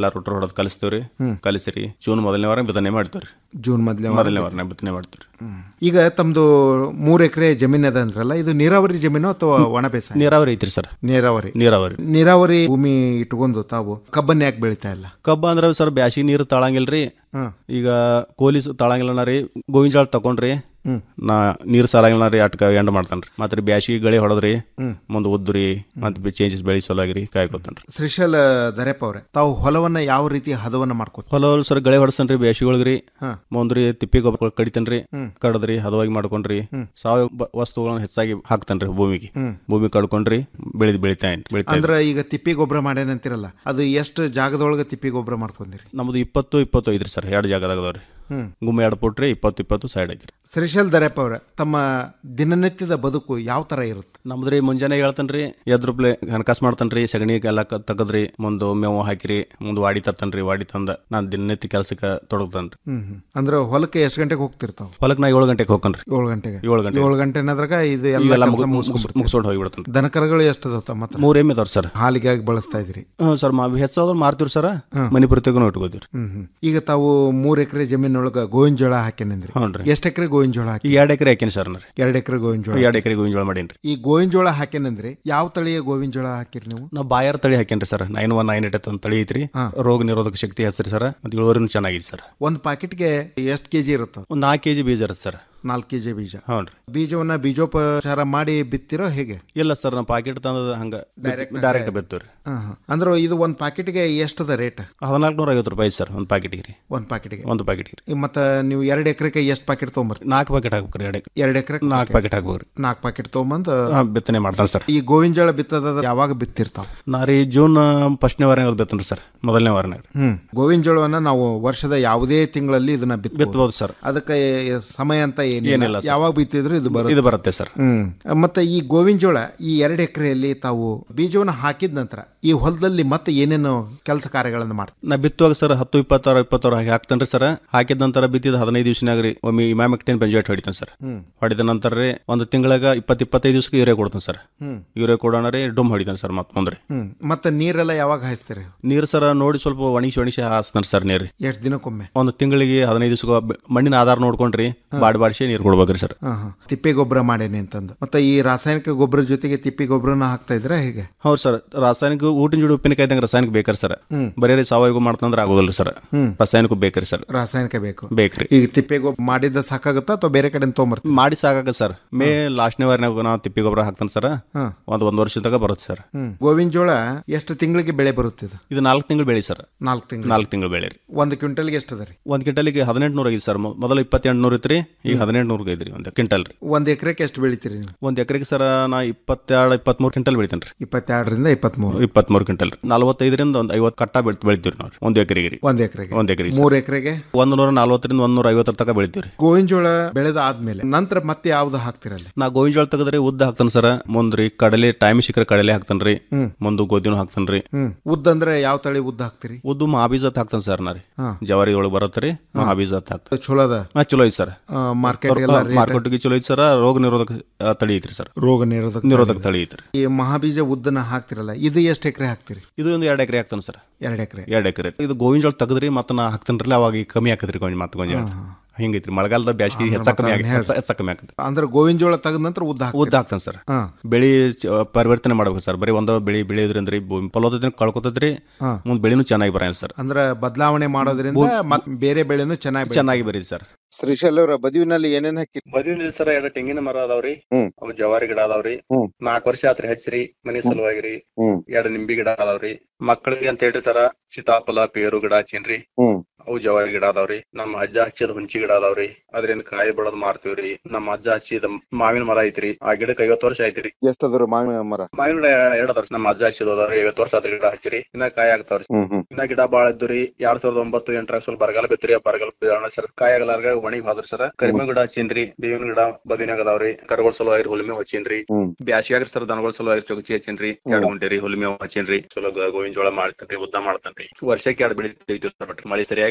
ಎಲ್ಲ ರೊಟ್ಟ ಹೊಡೆದು ಕಲಿಸ್ತೇವ್ರಿ ಹ್ಮ್. ಕಲಿಸಿರಿ ಜೂನ್ ಮೊದಲನೇ ವಾರ ಬಿತ್ತನೆ ಮಾಡ್ತೇವ್ರಿ ಜೂನ್ ಮೊದಲನೇ ಮೊದಲನೇ ವಾರನೇ ಬಿತ್ತನೆ ಮಾಡ್ತೀವಿ ಈಗ ತಮ್ದು ಮೂರ್ ಎಕರೆ ಜಮೀನ್ ಅದ ಅಂದ್ರಲ್ಲ ಇದು ನೀರಾವರಿ ಜಮೀನು ಅಥವಾ ಒಣ ಬೇಸಾಯ ನೀರಾವರಿ ಐತ್ರಿ ಸರ್ ನೀರಾವರಿ ನೀರಾವರಿ ನೀರಾವರಿ ಭೂಮಿ ಇಟ್ಕೊಂಡು ತಾವು ಕಬ್ಬನ್ನ ಯಾಕೆ ಬೆಳಿತಾ ಇಲ್ಲ ಕಬ್ಬ ಅಂದ್ರೆ ಸರ್ ಬ್ಯಾಸಿಗೆ ನೀರು ತಾಳಂಗಿಲ್ರಿ ಹ್ಮ್. ಈಗ ಕೋಲಿ ತಾಳಂಗಿಲ್ಲ ರೀ ಗೋವಿನ ಜಾಳ ತಕೊಂಡ್ರಿ ಹ್ಮ್. ನಾ ನೀರು ಸಾಲಾಗಿಲ್ಲ ರೀ ಅಟ್ಕ ಎಂಡ್ ಮಾಡ್ತಾನ್ರಿ ಮತ್ತೆ ಬ್ಯಾಸಿಗೆ ಗಳಿ ಹೊಡೆದ್ರಿ ಹ್ಮ್. ಮುಂದೆ ಉದ್ದುರಿ ಮತ್ತೆ ಚೇಂಜಸ್ ಬೆಳಿ ಸಲುವಾಗಿರಿ ಕಾಯ್ಕೋತಾನ್ರಿ ಶ್ರೀಶೈಲ ದರೆಪ್ಪ ಅವ್ರೆ ತಾವು ಹೊಲವನ್ನ ಯಾವ ರೀತಿ ಹದವನ್ನ ಮಾಡ್ಕೋತ ಹೊಲ ಸರ್ ಗಳೆ ಹೊಡ್ಸನ್ರಿ ಬ್ಯಾಸಿಗೆ ಒಳಗ್ರಿ ಹಾ. ಮುಂದ್ರಿ ತಿಪ್ಪಿ ಗೊಬ್ಬರ ಕಡಿತನ್ರಿ ಹ್ಮ್. ಕಡದ್ರಿ ಹದವಾಗಿ ಮಾಡ್ಕೊಂಡ್ರಿ ಹ್ಮ್. ಸಾವಯವ ಬ- ವಸ್ತುಗಳನ್ನ ಹೆಚ್ಚಾಗಿ ಹಾಕ್ತಾನ್ರಿ ಭೂಮಿಗೆ ಹ್ಮ್. ಭೂಮಿ ಕಡ್ಕೊಂಡ್ರಿ ಬೆಳೆದ್ ಬೆಳಿತಾ ಬೆಳಿತಾ ಅಂದ್ರ ಈಗ ತಿಪ್ಪಿ ಗೊಬ್ಬರ ಮಾಡ್ಯಾನಂತಿರಲ್ಲ ಅದು ಎಷ್ಟು ಜಾಗದೊಳಗೆ ತಿಪ್ಪಿ ಗೊಬ್ಬರ ಮಾಡ್ಕೊಂಡಿರಿ ನಮ್ದು ಇಪ್ಪತ್ತು ಇಪ್ಪತ್ತು ಐತ್ರಿ ಸರ್ ಎರಡು ಜಾಗದಾಗ ಅದಾವ್ರಿ ಹ್ಮ್. ಗುಮ್ಮೆ ಎರಡು ಪುಟ್ರಿ ಇಪ್ಪತ್ತು ಇಪ್ಪತ್ತು ಸೈಡ್ ಐತ್ರಿ ಶ್ರೀಶೈಲ್ ದರೆಪ್ಪ ಅವ್ರೆ ತಮ್ಮ ದಿನನಿತ್ಯದ ಬದುಕು ಯಾವ ತರ ಇರುತ್ತೆ ನಮ್ದ್ರಿ ಮುಂಜಾನೆ ಹೇಳ್ತಾನ್ರಿ ಎದ್ರುಪ್ಲೆ ಹಣಕಾಸು ಮಾಡ್ತಾನ್ರಿ ಸಗಣಿ ಎಲ್ಲ ಕ- ತೆಗದ್ರಿ ಮುಂದೆ ಮೇವು ಹಾಕಿರಿ ಮುಂದೆ ವಾಡಿ ತರ್ತಾನ್ರಿ ವಾಡಿ ತಂದ ನಾನು ದಿನನಿತ್ಯ ಕೆಲಸಕ್ಕೆ ತೊಡಗ್ತಾನ್ರಿ ಹ್ಮ್ ಹ್ಮ್. ಅಂದ್ರೆ ಹೊಲಕ್ಕೆ ಎಷ್ಟು ಗಂಟೆಗೆ ಹೋಗ್ತಿರ್ತಾವ ಹೊಲಕ್ಕೆ ನಾ ಏಳು ಗಂಟೆಗೆ ಹೋಗ್ಕನ್ರಿ ಏಳು ಗಂಟೆಗೆ ಏಳು ಗಂಟೆ ಏಳು ಗಂಟೆ ಅನ್ನೋದ್ರಾಗ ಇದು ಈಗ ಎಲ್ಲ ಎಲ್ಲ ಕೆಲಸ ಮುಗಿಸ್- ಮುಗಿಸ್ಕೊಂಡ್ಬಿಡ್ತೀರಿ. ಮುಗಿಸ್ಕೊಂಡು ಹೋಗಿಬಿಡ್ತಾನ್ರಿ ದನಕರಗಳು ಎಷ್ಟು ಅದಾವ ತಮ್ಮ ಹತ್ರ? ಮೂರ್ ಎಮ್ಮೆ ಅದಾವ್ರಿ ಸರ್ ಹಾಲಿಗಾಗಿ ಬಳಸ್ತಾ ಇದ್ರಿ ಹ್ಞೂ ಸರ್ ಮಾ ಹೆಚ್ಚಾದ್ರು ಮಾರ್ತೀವಿ ಸರ್ ಹ್ಮ್. ಮನಿ ಪ್ರತ್ಯೇಕನು ಇಟ್ಕೋತೀವಿ ಹ್ಮ್ ಹ್ಮ್. ಈಗ ತಾವು ಮೂರ್ ಎಕರೆ ಜಮೀನೊಳಗ ಗೋವಿನ ಜೋಳ ಹಾಕ್ಯಾನಂದ್ರಿ ಹ್ಞೂನ್ರಿ. ಎಷ್ಟು ಎಕರೆ ಗೋವಿನ ಜೋಳ ಹಾಕಿ ಈಗ ಎರಡು ಎಕರೆ ಹಾಕೀನಿ ಸರ್ ನಾ ಎರಡು ಎಕರೆ ಗೋವಿನ ಜೋಳ ಎರಡು ಎಕರೆ ಗೋವಿನ ಜೋಳ ಮಾಡೀನಿ ಈ ಗೋವಿನ ಜೋಳ ಹಾಕ್ಯಾನಂದ್ರಿ ಯಾವ ತಳಿಯ ಗೋವಿನ ಜೋಳ ಹಾಕಿರಿ ನೀವು ನಾವು ಬಾಯರ್ ತಳಿ ಹಾಕೇನ್ರಿ sir nine one nine eight ಅಂತ ತಳಿ ಐತ್ರಿ ರೋಗ ನಿರೋಧಕ ಶಕ್ತಿ ಹೆಸರಿ ಸರ್ ಮತ್ತೆ ಇಳುವರಿನೂ ಚೆನ್ನಾಗಿದೆ ಸರ್ ಒಂದು ಪ್ಯಾಕೆಟ್ಗೆ ಎಷ್ಟು ಕೆಜಿ ಇರುತ್ತೆ ಒಂದು ನಾಲ್ಕು ಕೆಜಿ ಬೀಜ ಇರುತ್ತೆ ಸರ್ ನಾಲ್ಕು ಕೆಜಿ ಬೀಜ ಹ್ಞೂ ರೀ ಬೀಜವನ್ನ ಬೀಜೋಪಚಾರ ಮಾಡಿ ಬಿತ್ತಿರೋ ಹೇಗೆ ಇಲ್ಲ ಸರ್ ನಾವು ಪಾಕೆಟ್ ತಂದದ ಹಂಗೆ ಡೈರೆಕ್ಟ್ ಬಿತ್ತು ರೀ ಹಾ, ಹಾ. ಅಂದ್ರೆ ಇದು ಒಂದು ಪ್ಯಾಕೆಟ್ಗೆ ಎಷ್ಟದ ರೇಟ್ ಹದಿನಾಲ್ಕು ನೂರ ಐವತ್ತು ರೂಪಾಯಿ ಸರ್ ಒಂದು ಪ್ಯಾಕೆಟಿಗೆ ರೀ ಒಂದು ಪ್ಯಾಕೆಟ್ಗೆ ಒಂದು ಪ್ಯಾಕೆಟಿಗೆ ರೀ ಮತ್ತೆ ನೀವು ಎರಡು ಎಕರೆಗೆ ಎಷ್ಟು ಪ್ಯಾಕೆಟ್ ತೊಗೊಂಬರ್ತೀರಿ ನಾಲ್ಕು ಪ್ಯಾಕೆಟ್ ಹಾಕ್ಬೇಕ್ರಿ ಎರಡು ಎರಡು ಎಕರೆ ನಾಲ್ಕು ಪ್ಯಾಕೆಟ್ ಹಾಕ್ಬೇಕು ರೀ ನಾಲ್ಕು ಪ್ಯಾಕೆಟ್ ತೊಗೊಂಬಂದು ಹಾಂ ಬಿತ್ತನೆ ಮಾಡ್ತಾನೆ ಸರ್ ಈ ಗೋವಿನ ಜೋಳ ಬಿತ್ತದ ಯಾವಾಗ ಬಿತ್ತಿರ್ತಾವ ನಾ ರೀ ಜೂನ್ ಫಸ್ಟ್ನೇ ವಾರನೇ ಬಿತ್ತನ್ರಿ ಸರ್ ಮೊದಲನೇ ವಾರನೇ ರೀ ಹ್ಮ್ ಗೋವಿನ ಜೋಳವನ್ನ ನಾವು ವರ್ಷದ ಯಾವುದೇ ತಿಂಗಳಲ್ಲಿ ಇದನ್ನ ಬಿತ್ತಬಹುದು ಬಿತ್ತಬಹುದು ಸರ್ ಅದಕ್ಕೆ ಸಮಯ ಅಂತ ಏನಿಲ್ಲ ಏನಿಲ್ಲ ಸರ್. ಯಾವಾಗ ಬಿತ್ತಿದ್ರು ಇದು ಬರುತ್ತೆ ಇದು ಬರುತ್ತೆ ಸರ್ ಹ್ಮ್ ಮತ್ತೆ ಈ ಗೋವಿನ ಜೋಳ ಈ ಎರಡು ಎಕರೆಯಲ್ಲಿ ತಾವು ಬೀಜವನ್ನ ಹಾಕಿದ ನಂತರ ಈ ಹೊಲದಲ್ಲಿ ಮತ್ತೆ ಏನೇನು ಕೆಲಸ ಕಾರ್ಯಗಳನ್ನು ಮಾಡ್ತಾರೆ ನಾ ಬಿತ್ತುವಾಗ ಸರ್ ಹತ್ತು ಇಪ್ಪತ್ತಾರು ಇಪ್ಪತ್ತಾರು ಹಾಕಿ ಹಾಕ್ತಾನ್ರಿ ಸರ್ ಹಾಕಿದ ನಂತರ ಬಿತ್ತಿದ ಹದಿನೈದು ದಿವಸನಾಗ ರೀ ಒಮ್ಮೆ ಇಮ್ಯಾಮೆಕ್ಟೇನ್ ಬೆಂಜಾಯ್ಟ್ ಹೊಡಿತಾನೆ ಸರ್ ಹ್ಮ್. ಹೊಡಿದ ನಂತರ ರೀ ಒಂದು ತಿಂಗಳಾಗ ಇಪ್ಪತ್ತು ಇಪ್ಪತ್ತೈದು ದಿವಸಕ್ಕೆ ಯೂರಿಯಾ ಕೊಡ್ತಾನೆ ಸರ್ ಹ್ಮ್. ಯೂರಿಯಾ ಕೊಡೋಣ ರೀ ಡುಮ್ ಹೊಡಿತಾನೆ ಸರ್ ಮತ್ತೆ ಮುಂದ್ರಿ ಹ್ಮ್ ಮತ್ತೆ ನೀರೆಲ್ಲ ಯಾವಾಗ ಹಾಯಿಸ್ತೀರಿ ನೀರು ಸರ ನೋಡಿ ಸ್ವಲ್ಪ ಒಣಗಿಸಿ ಒಣಗಿಸಿ ಹಾಸ್ತಾನೆ ಸರ್ ನೀರು ಎಷ್ಟು ದಿನಕ್ಕೊಮ್ಮೆ ಒಂದು ತಿಂಗಳಿಗೆ ಹದಿನೈದು ದಿವಸ ಮಣ್ಣಿನ ಆಧಾರ ನೋಡ್ಕೊಂಡ್ರಿ ಬಾಡಿ ಬಾಡಿಸಿ ನೀರು ಕೊಡ್ಬೇಕ್ರಿ ಸರ್ ಹಾ, ಹಾ. ತಿಪ್ಪೆ ಗೊಬ್ಬರ ಮಾಡೇನಿ ಅಂತಂದು ಮತ್ತೆ ಈ ರಾಸಾಯನಿಕ ಗೊಬ್ಬರ ಜೊತೆಗೆ ತಿಪ್ಪೆ ಗೊಬ್ಬರನ ಹಾಕ್ತಾ ಇದ್ರ ಹೇಗೆ ಹೌದು ಸರ್ ರಾಸಾಯನಿಕ ಊಟಿನ ಜೋಡಿ ಉಪ್ಪಿನಕಾಯಿ ಇದ್ದಂಗೆ ರಾಸಾಯನಿಕ ಬೇಕ್ರಿ ಸರ್ ಹ್ಮ್. ಬರೀ ರೀ ಸಾವಯವ ಮಾಡ್ತಂದ್ರೆ ಆಗೋದಿಲ್ಲ ಸರ್ ಹ್ಮ್. ರಾಸಾಯನಿಕ ಬೇಕ್ರಿ ಸರ್ ರಾಸಾಯನಿಕ ಬೇಕು ಬೇಕ್ರಿ ಈಗ ತಿಪ್ಪೆ ಗೊಬ್ಬರ ಮಾಡಿದ್ದ ಸಾಕಾಗುತ್ತಾ ಅಥವಾ ಬೇರೆ ಕಡೆ ತೊಗೊಂಬರ್ತೀವಿ ಮಾಡಿ ಸಾಕಾಗ ಸರ್ ಮೇ ಲಾಸ್ಟ್ನೇ ವಾರನಾಗ ನಾವು ತಿಪ್ಪಿ ಗೊಬ್ಬರ ಹಾಕ್ತಾನೆ ಸರ್ ಹಾ. ಒಂದು ಒಂದು ವರ್ಷದ ತನಕ ಬರುತ್ತೆ ಸರ್ ಹ್ಮ್ ಗೋವಿನ ಜೋಳ ಎಷ್ಟು ತಿಂಗಳಿಗೆ ಬೆಳೆ ಬರುತ್ತೆ ಇದು ಇದು ನಾಲ್ಕು ತಿಂಗಳು ಬೆಳಿ ಸರ್ ನಾಲ್ಕು ತಿಂಗಳು ನಾಲ್ಕು ತಿಂಗಳು ಬೆಳೆ ರೀ ಒಂದು ಕ್ವಿಂಟಲ್ಗೆ ಎಷ್ಟು ಅದ ರೀ ಒಂದು ಕ್ವಿಂಟಲಿಗೆ ಹದಿನೆಂಟು ನೂರ ಐದು ಸರ್ ಮೊ- ಮೊದಲು ಇಪ್ಪತ್ತೆಂಟು ನೂರು ಇತ್ತು ರೀ ಈಗ ಹದಿನೆಂಟು ನೂರಿಗೆ ಐತ್ರಿ ಒಂದು ಕ್ವಿಂಟಲ್ ರೀ ಒಂದು ಎಕರೆಗೆ ಎಷ್ಟು ಬೆಳಿತೀರಿ ನೀವು ಒಂದು ಎಕರೆಗೆ ಸರ್ ನಾ ಇಪ್ಪತ್ತೆರಡು ಇಪ್ಪತ್ತ್ಮೂರು ಕ್ವಿಂಟಲ್ ಬೆಳಿತೇನೆ ರೀ ಇಪ್ಪತ್ತೆರಡರಿಂದ ಇಪ್ಪತ್ಮೂರು ಇಪ್ಪತ್ತ್ಮೂರು ಕ್ವಿಂಟಲ್ ರೀ ನಲವತ್ತೈದರಿಂದ ಒಂದು ಐವತ್ತು ಕಟ್ಟ ಬೆಳ್ ಬೆಳಿತೀವಿ ರೀ ನಾವು ಒಂದು ಎಕರೆಗೆ ರೀ ಒಂದು ಎಕರೆಗೆ ಒಂದು ಎಕರೆಗೆ ಮೂರು ಎಕರೆಗೆ ಒಂದು ನೂರ ನಲ್ವತ್ತರಿಂದ ಒಂದು ನೂರ ಐವತ್ತರ ತನಕ ಬೆಳಿತೀವಿ ರೀ ಗೋವಿನ ಜೋಳ ಬೆಳೆದ ಆದ್ಮೇಲೆ ನಂತರ ಮತ್ತೆ ಯಾವ್ದು ಹಾಕ್ತಿರಲ್ಲ ನಾ ಗೋವಿನ ಜೋಳ ತೆಗೆದ್ರಿ ಉದ್ದ ಹಾಕ್ತಾನೆ ಸರ್ ಮುಂದ್ರಿ ಕಡಲೆ ಟೈಮ್ ಸಿಕ್ಕರೆ ಕಡಲೆ ಹಾಕ್ತಾನೆ ರೀ ಹ್ಮ್. ಮುಂದೆ ಗೋಧಿನೂ ಹಾಕ್ತಾನೆ ರೀ ಹ್ಮ್ ಉದ್ದ ಅಂದ್ರೆ ಯಾವ ತಳಿ ಉದ್ದ ಹಾಕ್ತಿರಿ ಉದ್ದು ಮಹಾಬೀಜತ್ ಹಾಕ್ತಾನೆ ಸರ್ ನಾ ರೀ ಹಾ. ಜವಾರಿ ಒಳಗೆ ಬರುತ್ತೆ ರೀ ಮಹಾಬೀಜತ್ ಹಾಕ್ತಾನೆ ಚಲೋ ಅದ ಹಾ ಚಲೋ ಐತಿ ಸರ್ ಮಾರ್ಕೆಟ್ ಎಲ್ಲ rate- ಮಾರ್ಕೆಟ್ಗೆ ಚಲೋ ಐತಿ ಸರ್ ರೋಗ ನಿರೋಧಕ ಆ, ತಳಿ ಐತ್ರಿ ಸರ್ ರೋಗ ನಿರೋಧಕ ನಿರೋಧಕ ತಳಿ ಐತ್ರಿ ಈ ಮಹಾಬೀಜ ಉದ್ದನ ಹಾಕ್ತಿರಲ್ಲ ಇದು ಎಷ್ಟು ಎಕರೆ ಹಾಕ್ತಿರಿ ಇದು ಒಂದು ಎರಡು ಎಕರೆ ಹಾಕ್ತಾನೆ ಸರ್ ಎರಡು ಎಕರೆ ಎರಡು ಎಕರೆ ಇದು ಗೋವಿನ ಜೋಳ ತೆಗೆದ್ರಿ ಮತ್ತೆ ನಾ ಹಾಕ್ತೇನ್ರಲ್ಲ ಅವಾಗ ಈಗ ಕಮ್ಮಿ ಆಕತ್ರಿ ಕೊಂಚ ಮತ್ತೆ ಕೊಂಚ ಹಿಂಗೈತ್ರಿ ಮಳೆಗಾಲದ ಬ್ಯಾಸಿಗೆ ಹೆಚ್ಚ ಕಮ್ಮಿ ಆಗಿ ಹೆಚ್ಚ ಕಮ್ಮಿ ಆಕತ್ರಿ ಅಂದ್ರೆ ಗೋವಿನ ಜೋಳ ತೆಗೆದ ನಂತರ ಉದ್ದ ಹಾಕ್ತಿರಿ. ಉದ್ದ ಹಾಕ್ತಾನೆ ಸರ್ ಹಾ. ಬೆಳಿ ಚ- ಪರಿವರ್ತನೆ ಮಾಡ್ಬೇಕು ಸರ್ ಬರೀ ಒಂದ ಬೆಳಿ ಬೆಳೆಯೋದ್ರಿಂದ ಭೂಮಿ ಫಲವತ್ತತೆ ಕಳ್ಕೊತೈತ್ರಿ ಹಾ. ಮುಂದೆ ಬೆಳೆನೂ ಚೆನ್ನಾಗಿ ಬರ ಸರ್ ಅಂದ್ರೆ ಬದಲಾವಣೆ ಮಾಡೋದ್ರಿಂದ ಮತ್ ಬೇರೆ ಬೆಳೆನು ಚೆನ್ನಾಗಿ ಚೆನ್ನಾಗಿ ಬರೀ ಸರ್ ಶ್ರೀಶೈಲ್ ಅವರ ಬದುವಿನಲ್ಲಿ ಏನೇನ್ ಹಾಕಿ ಮದುವೆ ಸರ್ ಎರಡು ತೆಂಗಿನ ಮರ ಅದಾವ್ರಿ ಹ್ಮ್. ಅವು ಜವಾರಿ ಗಿಡ ಅದಾವ್ರಿ ಹ್ಮ್. ನಾಲ್ಕು ವರ್ಷ ಆತ್ರಿ ಹಚ್ಚಿರಿ ಮನೆ ಸಲುವಾಗಿರಿ ಹ್ಮ್ ಎರಡು ನಿಂಬಿ ಗಿಡ ಅದಾವ್ರಿ ಮಕ್ಕಳಿಗೆ ಅಂತ ಹೇಳ್ರಿ ಸರ ಸೀತಾಫಲ ಪೇರು ಗಿಡ ಹಚ್ಚೀನ್ರಿ ಹ್ಮ್ ಅವು ಜವಾರಿ ಗಿಡ ಅದಾವ್ರಿ ನಮ್ಮ ಅಜ್ಜ ಹಚ್ಚಿದ ಹುಂಚಿ ಗಿಡ ಅದಾವ್ರಿ ಅದ್ರಿಂದ ಕಾಯಿ ಬಿಡೋದ್ ಮಾರ್ತೀವ್ರಿ ನಮ್ಮ ಅಜ್ಜ ಹಚ್ಚಿದ ಮಾವಿನ ಮರ ಐತ್ರಿ ಆ ಗಿಡಕ್ಕೆ ಐವತ್ತು ವರ್ಷ ಐತ್ರಿ ಎಷ್ಟದ್ರ ಮಾವಿನ ಮರ ಮಾವಿನ ಗಿಡ ಎರಡ್ ಅದಾವ್ರಿ ನಮ್ಮ ಅಜ್ಜ ಹಚ್ಚಿದ ಅದಾವ್ರಿ ಐವತ್ತು ವರ್ಷ ಆದ್ರಿ ಗಿಡ ಹಚ್ಚಿರಿ ಇನ್ನ ಕಾಯಿ ಆಗ್ತಾವ್ರಿ ಹ್ಮ್ ಹ್ಮ್ ಇನ್ನ ಗಿಡ ಬಾಳ ಇದ್ದುರಿ ಎರಡ್ ಸಾವಿರದ ಒಂಬತ್ತು ಎಂಟರಾಗ ಸ್ವಲ್ಪ ಬರಗಾಲ ಬಿತ್ರಿ ಆ ಬರಗಾಲ ಬಿದ್ದೋಣ ಸರ್ ಕಾಯಿ ಆಗಲಾರ್ಗ ಒಣಗಿ ಹೋದ್ರಿ ಸರ್ ಕರಿಮೆ ಗಿಡ ಹಚ್ಚೀನ್ರಿ ಬೇವಿನ ಗಿಡ ಬದಿನಾಗ ಅದಾವ್ರಿ ಕರ್ಗೋಳ ಸಲುವಾಗಿ ಹುಲ್ಮೆ ಹಚ್ಚೀನ್ರಿ ಹ್ಮ್ ಬ್ಯಾಸಿಗ್ಯಾಗ ಸರ್ ದನಗಳ ಸಲುವಾಗಿ ಚೊಗಚಿ ಹಚ್ಚೀನ್ರಿ ಎರಡು ಗುಂಟೆ ರೀ ಹುಲ್ಮೆ ಹಚ್ಚೀನ್ರಿ ಚಲೋ ಗ- ಗೋವಿನ ಜೋಳ ಮಾಡ್ತೇನ್ರಿ ಉದ್ದ ಮಾಡ್ತೇನ್ರಿ ವರ್ಷಕ್ಕೆ ಎರಡು ಬೆಳಿ ತೆಗಿತೀವಿ ಸರ್ ಒಟ್ಟು ಮಳಿ ಸರಿಯಾಗಿ